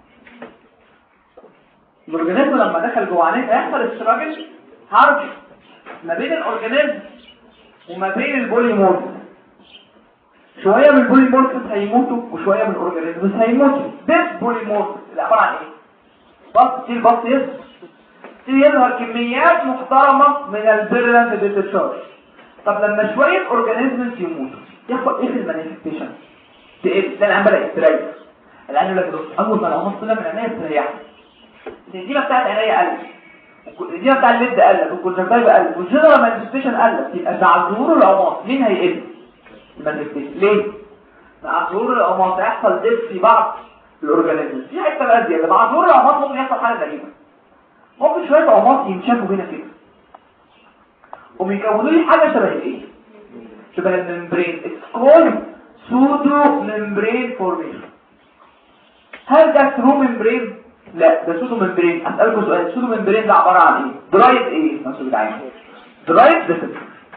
الاورجانيزم لما دخل جوه عينيك هيحصل استراجل حرب ما بين الاورجانيزم وما بين البوليمورف شوية من البوليمورفز هيموتوا وشوية من الاورجانيزمز هيموتوا ده بوليمورفز اللي عبارة عن ايه بص تشيل بص يظهر يظهر كميات محترمة من البيرلانت ديتشارج طب لما شوية اورجانيزمز يموتوا يحصل ايه في المانيفستيشن تقل ده العين بدأ يستريح العين يقول لك اول ما العمر طلع من عينيا استريحت الديمة بتاعت عينيا قلت الديمة بتاع الليد قلت والكونجكتيفا قلت والجنرال مانيفستيشن قلت يبقى مع ظهور العمار مين هيقل المانيفستيشن ليه مع ظهور العمار هيحصل ديب في بعض الاورجانيزم في حته بقى زياده مع ظهور العمار ممكن يحصل حاجه غريبه ممكن شويه عمار ينشفوا هنا كده وبيكونوا لي حاجه شبه ايه شبه الممبرين اتس سودو ممبرين فورميشن هل ده ثرو ممبرين لا ده سودو ممبرين اسالكم سؤال سودو ممبرين ده عباره عن ايه درايت ايه نفسه بتاعي درايت ديسك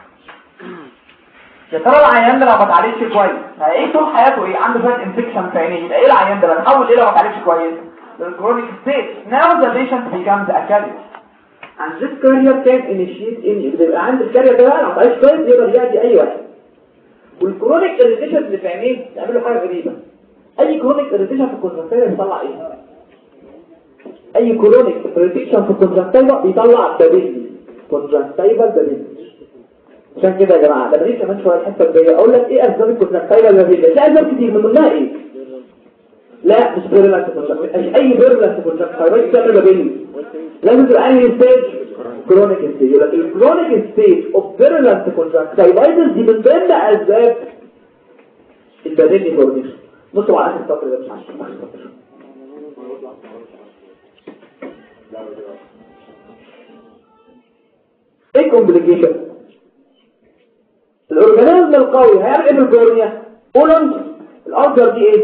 يا ترى العيان ده لو ما اتعالجش كويس ايه طول حياته ايه عنده شويه انفكشن في عينيه يبقى ايه العيان ده بنحول ايه لو ما اتعالجش كويس الكرونيك ستيت now the patient becomes a carrier and this carrier can initiate any بيبقى عند الكارير ده بقى لو ما اتعالجش كويس يقدر يأذي اي واحد والكرونيك اريتيشن اللي في عينيه يعملوا حاجه غريبه اي كرونيك اريتيشن في الكونجكتيفا بيطلع ايه اي كرونيك بريتكشن في الكونجكتيفا بيطلع بابيلي كونجكتيفا بابيلي عشان كده يا جماعه لما نيجي كمان شويه الحته الجايه اقول لك ايه اسباب الكونجكتيفا بابيلي لا اسباب كتير من ضمنها ايه لا مش فيرولانس كونجكتيفا مش اي فيرولانس كونجكتيفا بتعمل بابيلي لازم تبقى انهي ستيج كرونيك ستيج يبقى الكرونيك ستيج اوف فيرولانس كونجكتيفايتس دي من ضمن اسباب البابيلي فورميشن بصوا على اخر السطر ده مش عارف اخر السطر ايه كومبليكيشن الاورجانيزم القوي هيعمل ايه بالكورنيا اولنج الالتر دي ايه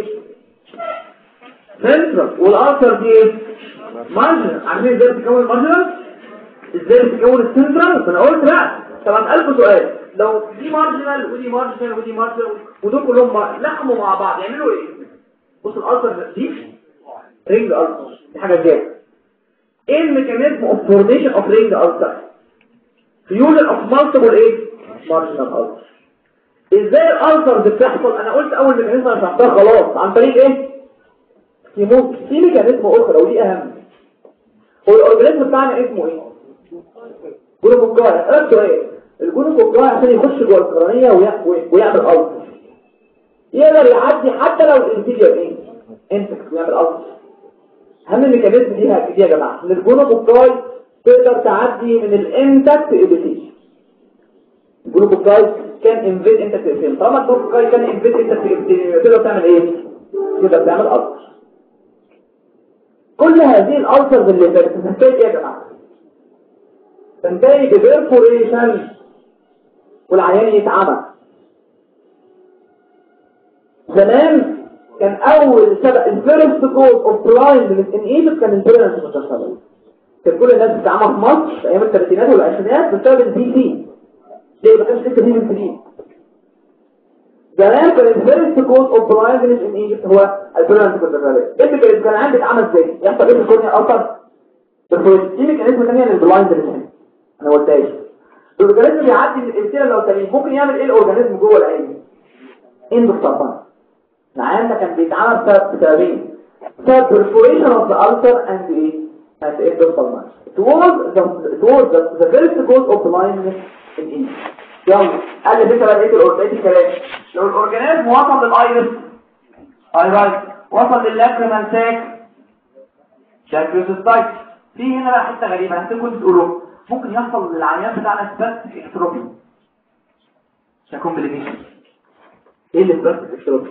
سنترال والالتر دي ايه مارجنال عارفين ازاي بتكون المارجنال ازاي بتكون السنترال فانا قلت لا طبعا ألف سؤال لو دي مارجنال ودي مارجنال ودي مارجنال ودول كلهم مع- لحموا مع بعض يعملوا ايه بص الالتر دي رينج التر دي حاجه زياده ايه الميكانيزم اوف فورميشن اوف رينج التر فيوجن اوف مالتيبل ايه مارجنال التر ازاي الالتر دي بتحصل انا قلت اول ميكانيزم انا شرحتها خلاص عن طريق ايه يموت في ميكانيزم اخرى ودي اهم هو الاورجانيزم بتاعنا اسمه ايه جلوكوكاي ايه سؤال الجلوكوكاي عشان يخش جوه القرنيه ويع- ويعمل التر يقدر يعدي حتى لو الانتيجر ايه انتكس ويعمل التر اهم الميكانيزم دي دي يا جماعه ان الجلوكوكاي تقدر تعدي من الانتكت ابيثيل الجلوكوكاي كان انفيد انتكت ابيثيل طالما الجلوكوكاي كان انفيد انتكت ابيثيل تقدر تعمل ايه تقدر تعمل التر كل هذه الالترز اللي فاتت تنتهي ايه يا جماعه تنتهي ببرفوريشن والعيان يتعمى زمان كان اول سبب الفيرست كوز اوف بلايندنس ان ايجيبت كان البيرنس متشابه كان كل الناس بتتعمى في مصر في ايام الثلاثينات والعشرينات بسبب البي سي ليه ما كانش لسه فيه بنسلين زمان كان الفيرست كوز اوف بلايندنس ان ايجيبت هو البيرنس متشابه انت كان كان عندك عمل ازاي يحصل ايه في الكورنيا اكتر بالفوريس دي ميكانيزم ثانيه للبلايندنس هنا انا ما قلتهاش الاورجانيزم بيعدي من الامثله لو تاني ممكن يعمل ايه الاورجانيزم جوه العين اندوساركوما العيان ده كان بيتعمل بسبب سببين بسبب perforation of the ulcer and the and the endosperm it was the it was the, the first cause of blindness in Egypt يلا قال لي بقى بقيت الاورجانيزم الكلام لو الاورجانيزم وصل للايرس ايرايت وصل للاكريمال ساك شاكيوسيستايت في هنا بقى حته غريبه هتكون تقولوا ممكن يحصل للعيان بتاعنا سباستيك اكتروبي عشان كومبليكيشن ايه اللي سباستيك اكتروبي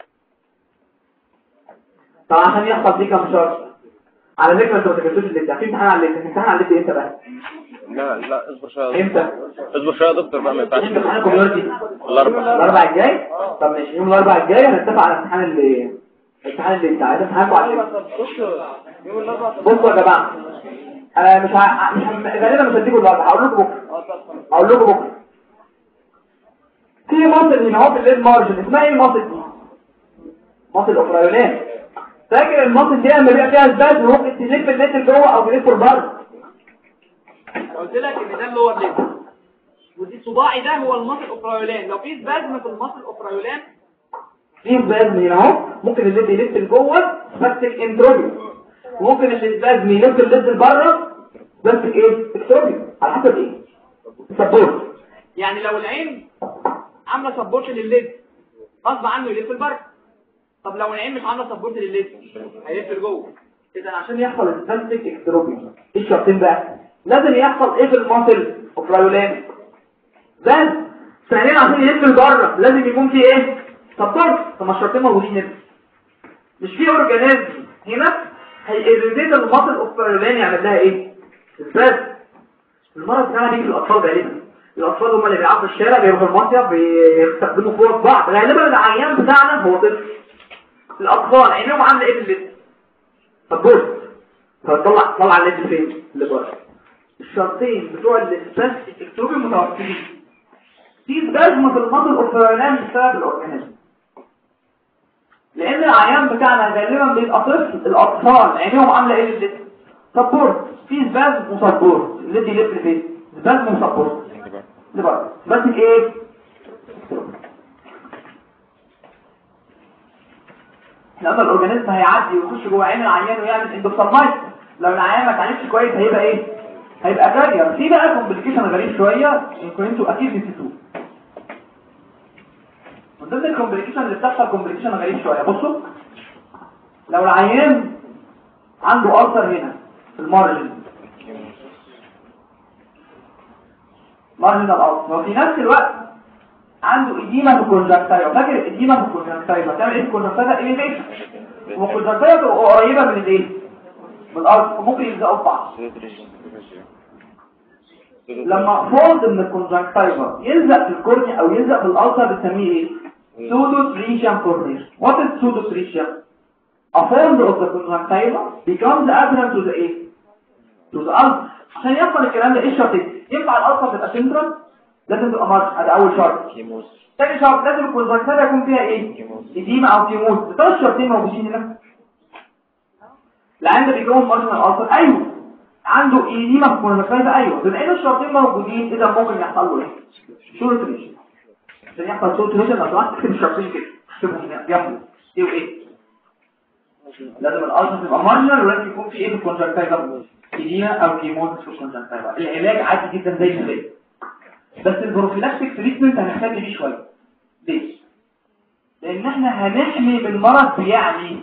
طبعا عشان يحصل فيه كام شرط على فكره انتوا ما تكتبوش اللي في امتحان على اللي امتحان على اللي امتى بقى لا لا اصبر شويه يا امتى دكتور. اصبر شويه يا دكتور بقى ما ينفعش امتى امتحانكم دلوقتي الاربعاء الاربع الجاي طب ماشي يوم الاربع الجاي هنتفق على الامتحان اللي الامتحان اللي بتاع ده امتحانكم على بصوا يا جماعه انا مش ع... مش ه- غالبا مش هديكم الاربع هقول لكم بكره هقول لكم بكره في مصل هنا اهو في الليل مارجن اسمها ايه المصل دي مصل اوفرايولان فاكر المصل دي لما بيبقى فيها اسباز ممكن تلف الليل جوه او تلف لبره قلت لك ان ده اللور ليفل ودي صباعي ده هو المصل اوفرايولان لو في سبازم في المصل اوفرايولان في اسباز هنا اهو ممكن الليد يلف لجوه بس الانتروبي وممكن الاسباز يلف الليد لبره بس ايه اكتروبي على حسب ايه سبورت يعني لو العين عامله سبورت للليد غصب عنه يلف لبره طب لو العين مش عامله سبورت للليد هيلف لجوه اذا عشان يحصل السباستيك اكتروبي ايه الشرطين بقى لازم يحصل ايه في المصل اوفرايولان بس ثانيا عشان يلف لبره لازم يكون في ايه سبورت طب ما الشرطين موجودين هنا مش في اورجانيزم هنا هيريزيت المصل اوفرايولان يعمل لها ايه بس المرض ده بيجي في الاطفال غالبا الاطفال هم اللي بيلعبوا في الشارع بيروحوا المصيف بيستخدموا فرص بعض غالبا العيان بتاعنا هو طفل الاطفال عينيهم عامله ايه في الليل طب بص فطلع طلع الليد فين اللي بره الشرطين بتوع الاسباس الكتروبي متوفرين في سبازم في المصل الاوفرانام بسبب الاورجانيزم لان العيان بتاعنا غالبا بيبقى طفل الاطفال عينيهم عامله ايه الليد سبورت في سبازم وسبورت الليد يلف فين سبازم وسبورت اللي بره ماسك ايه لما الاورجانيزم هيعدي ويخش جوه عين العيان ويعمل اندوسالمايت لو العيان ما اتعالجش كويس هيبقى ايه هيبقى كارير في بقى كومبليكيشن غريب شويه يمكن انتوا اكيد نسيتوه من ضمن الكومبليكيشن اللي بتحصل كومبليكيشن غريب شويه بصوا لو العيان عنده ألسر هنا في المارجن مارجن الألسر وفي نفس الوقت عنده إديمة في الكونجكتايفا فاكر الإديمة في الكونجكتايفا تعمل إيه في الكونجكتايفا إليفيشن والكونجكتايفا تبقى قريبة من الإيه؟ من الألسر ممكن يلزقوا في بعض لما فولد من الكونجكتايفا يلزق في الكورنيا أو يلزق في الألسر بنسميه إيه؟ سودو تريشيم كورنيش What is pseudo tritium? A fold of the conjunctiva becomes adherent to the ايه؟ to the ulcer عشان يحصل الكلام ده ايه الشرط ينفع الالسر تبقى سنترال لازم تبقى مارج ادي اول شرط تاني شرط لازم الكونجكتيفا يكون فيها ايه اديمه او كيموز الثلاث شرطين موجودين هنا العين ده بيكون مارجنال الالسر ايوه عنده اديمه في الكونجكتيفا ايوه بما ان الشرطين موجودين اذا ممكن يحصل له ايه شورت ريشن عشان يحصل شورت ريشن لو سمحت تكتب الشرطين كده اكتبهم هنا جنبه ايه وايه لازم الالسر تبقى مارجنال ولازم يكون في ايه في الكونجكتيفا اديمه او كيموز في الكونجكتيفا العلاج عادي جدا زي ما هي بس البروفيلاكتيك تريتمنت هنهتم بيه شويه ليه لان احنا هنحمي بالمرض بيعمي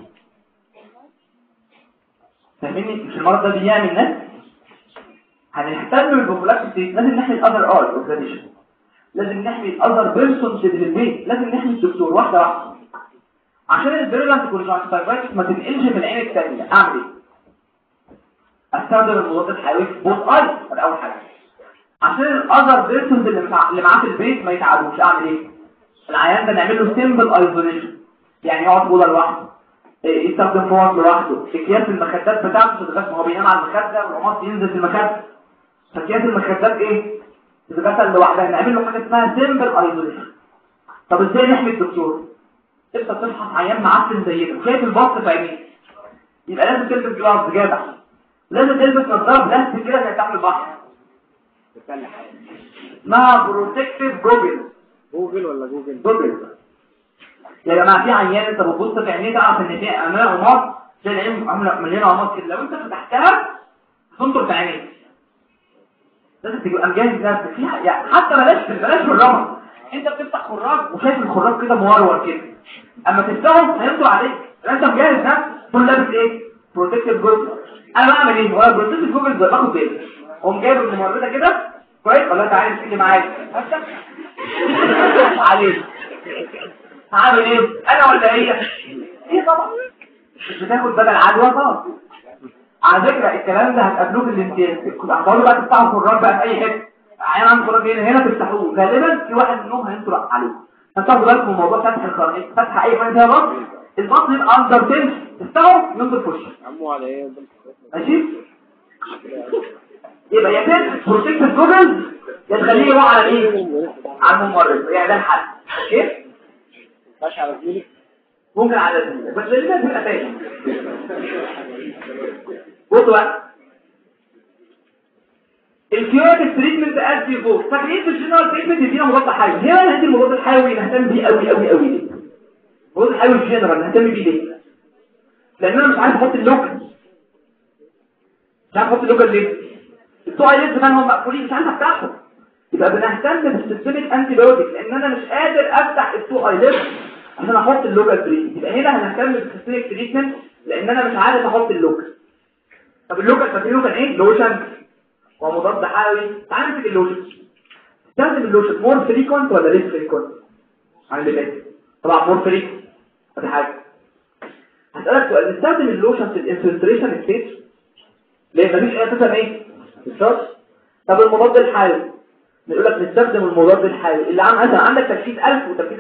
فاهميني مش المرض ده بيعمي الناس هنهتم بالبروفيلاكتيك تريتمنت لازم نحمي الاذر ار اورجانيزيشن لازم نحمي الاذر بيرسونز اللي في البيت لازم نحمي الدكتور واحده واحده عشان الفيرولانت كونجكتيفايتس ما تنقلش في العين الثانيه اعمل ايه استخدم المضاد الحيوي في بوت اي ده اول حاجه عشان الاذر بيرسونز اللي مع- اللي معاه في البيت ما يتعبوش اعمل ايه العيان ده نعمل له سيمبل ايزوليشن يعني يقعد في اوضه لوحده إيه، يستخدم فوط لوحده اكياس المخدات بتاعته تتغسل ما هو بينام على المخده والعمار ينزل في المخده فاكياس المخدات ايه تتغسل لوحدها نعمل له حاجه اسمها سيمبل ايزوليشن طب ازاي نحمي الدكتور انت بتفحص عيان معفن زي ده شايف البط في عينيه يبقى لازم تلبس جلافز جدع لازم تلبس نظاره بلاستيك كده زي بتاع البحر اسمها بروتكتيف جوجل جوجل ولا جوجل جوجل يا جماعه في عيان انت بتبص في عينيه تعرف ان في امام عمار زي العين عامله مليانه عمار كده لو انت فتحتها تنطر في عينيك لازم تبقى مجهز نفسك فيها يعني حتى بلاش بلاش في الرمل انت بتفتح خراج وشايف الخراج كده مورور كده اما تفتحه هينطر عليك انت مجهز نفسك تكون لابس ايه بروتكتيف جوجل انا بعمل ايه هو بروتكتيف جوجل باخد بالي قوم جايب الممرضه كده كويس ولا تعالى تيجي معايا هفتح عليك هعمل ايه انا ولا هي هي طبعا مش بتاخد بدل عدوى خالص على فكره الكلام ده هتقابلوه في الامتياز كنت هتقعدوا بقى تفتحوا الخراج بقى في اي حته عيان عنده خراج هنا هنا تفتحوه غالبا في واحد منهم هينطر عليه فتاخدوا بالكم من موضوع فتح الخراج فتح اي مكان فيها بطن البطن يبقى اندر تنس تفتحه ينطر في وشك عمو على ايه ماشي يبقى يا تنس بروتكت جوجل يا تخليه يروح على ايه على الممرض يعني ده الحل اوكي ماشي على زميلك ممكن على زميلك بس لازم تبقى فاهم بصوا بقى الكيوريتيف تريتمنت از بيفور فاكرين في الجنرال تريتمنت يدينا مضاد حيوي هنا هندي المضاد الحيوي نهتم بيه قوي قوي قوي ليه المضاد الحيوي الجنرال نهتم بيه ليه لان انا مش عارف احط اللوكال مش عارف احط اللوكال ليه بتوع الليل كمان هم مقفولين مش عارف افتحهم يبقى بنهتم بالسيستميك انتي بايوتيك لان انا مش قادر افتح التو اي ليفل عشان احط اللوكال تريتمنت يبقى هنا هنهتم بالسيستميك تريتمنت لان انا مش عارف احط اللوكال طب اللوكال فاكرينه كان ايه لوشن ومضاد حيوي تعال نمسك اللوشن استخدم اللوشن مور فريكونت ولا ليس فريكونت عن اللي فات طبعا مور فريكونت ادي حاجه هسألك سؤال نستخدم اللوشن في الانفلتريشن ستيج ليه مفيش اساسا ايه الشرط طب المضاد الحيوي بيقول لك نستخدم المضاد الحيوي اللي عم مثلا عندك تركيز 1000 وتركيز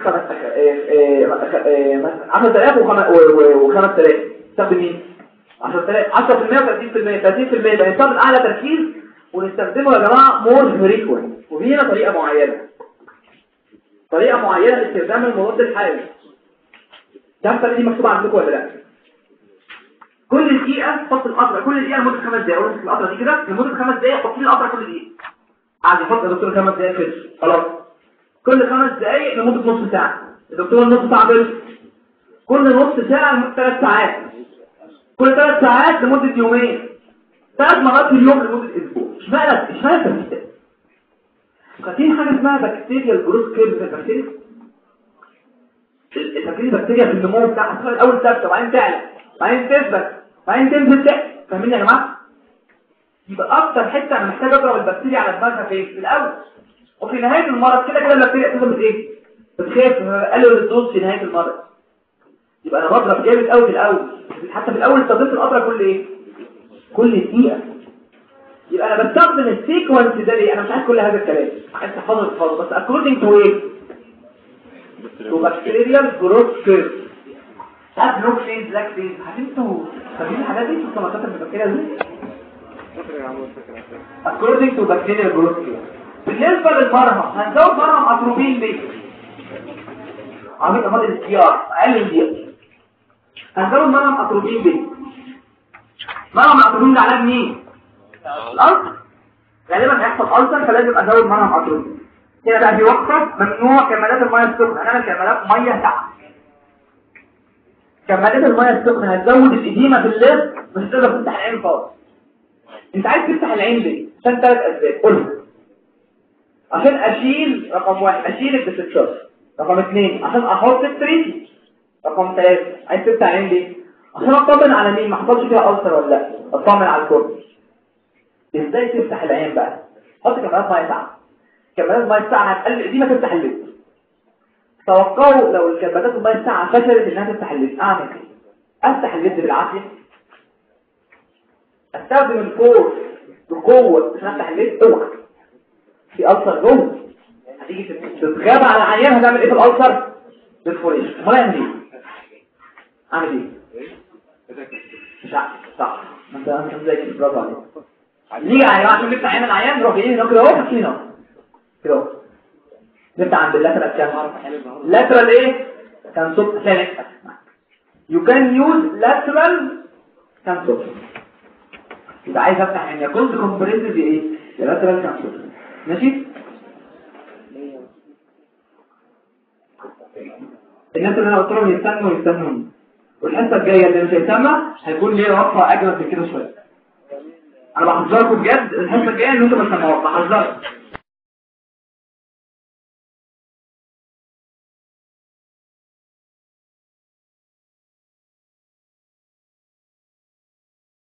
10000 و5000 تستخدم مين 10000 10% و30% 30% يبقى نستخدم اعلى تركيز ونستخدمه يا جماعه مور فريكوينت وفي هنا طريقه معينه طريقه معينه لاستخدام المضاد الحيوي ده الطريقه دي مكتوبه عندكم ولا لا كل دقيقة حط القطرة كل دقيقة لمدة خمس دقايق أقول القطرة دي كده لمدة خمس دقايق حط لي القطرة كل دقيقة عادي يحط الدكتور خمس دقايق كده خلاص كل خمس دقايق لمدة نص ساعة الدكتور نص ساعة بس كل نص ساعة لمدة ثلاث ساعات كل ثلاث ساعات لمدة يومين ثلاث مرات في اليوم لمده اسبوع اشمعنى اشمعنى التمرين فاكرين حاجه اسمها بكتيريا الجروس كيرف في البكتيريا التمرين البكتيريا في النمو بتاعها اسمها الاول ثابته وبعدين تعلى بعدين تثبت بعدين تنزل تحت فاهمين يا جماعه يبقى اكتر حته انا محتاج اضرب البكتيريا على دماغها فين في الاول وفي نهايه المرض كده كده البكتيريا اساسا بت ايه بتخاف قلل الدوز في نهايه المرض يبقى انا بضرب جامد قوي في الاول حتى في الاول استخدمت القطره كل ايه كل دقيقه يبقى انا بستخدم السيكونس ده ليه انا مش عايز كل هذا الكلام عايز تحفظه تحفظه بس according to ايه to bacterial growth curve ده بلوك فين بلاك فين انتوا فاهمين الحاجات دي انتوا ما كتبت البكتيريا دي فاكر يا عم فاكر according to bacterial growth curve بالنسبه للمرهم هنزود مرهم اتروبين ليه عامل امراض الاختيار اقل من دقيقه هنزود مرهم اتروبين ليه مرهم الاتروبين ده علاج مين الألسر غالبا هيحصل ألسر فلازم أزود مرهم أتروبين هنا بقى بيوقف ممنوع كمالات المياه السخنة هنعمل كمالات مياه تحت كمالات المياه السخنة هتزود الإديمة في اللب مش هتقدر تفتح العين خالص انت عايز تفتح العين ليه؟ عشان ثلاث أسباب قولها عشان أشيل رقم واحد أشيل الديسكشن رقم اثنين عشان أحط التريتي رقم ثلاثة عايز تفتح العين ليه؟ عشان أطمن على مين ما حصلش فيها ألسر ولا لا أطمن على الكل ازاي تفتح العين بقى حط كمالات ميه ساعه كمالات ميه ساعه هتقلل دي ما تفتح اللب توقعوا لو الكمالات الميه الساعه فشلت انها تفتح اللب اعمل ايه افتح اللب بالعافيه استخدم الفورس بقوه عشان افتح اللب اوعى في ألسر جوه هتيجي تتغاب على العيان هتعمل ايه في الألسر بالفوريش امال اعمل ايه اعمل ايه مش عارف صح ما انت انت زي كده برافو عليك نيجي على جماعه عشان نفتح عين العيان نروح ايه نروح كده اهو حاطينه كده اهو نفتح عند اللاترال كام لاترال ايه كان صوت ثاني you can use lateral كان صوت يبقى عايز افتح عين يا كنت كومبريسيف ايه يا لاترال كان صوت ماشي الناس اللي انا قلت لهم يستنوا يستنوا والحصه الجايه اللي مش هيسمع هيكون ليه وقفه اجمل من كده شويه انا بحذركم بجد الحصه الجايه ان انتوا ما تسمعوش بحذركم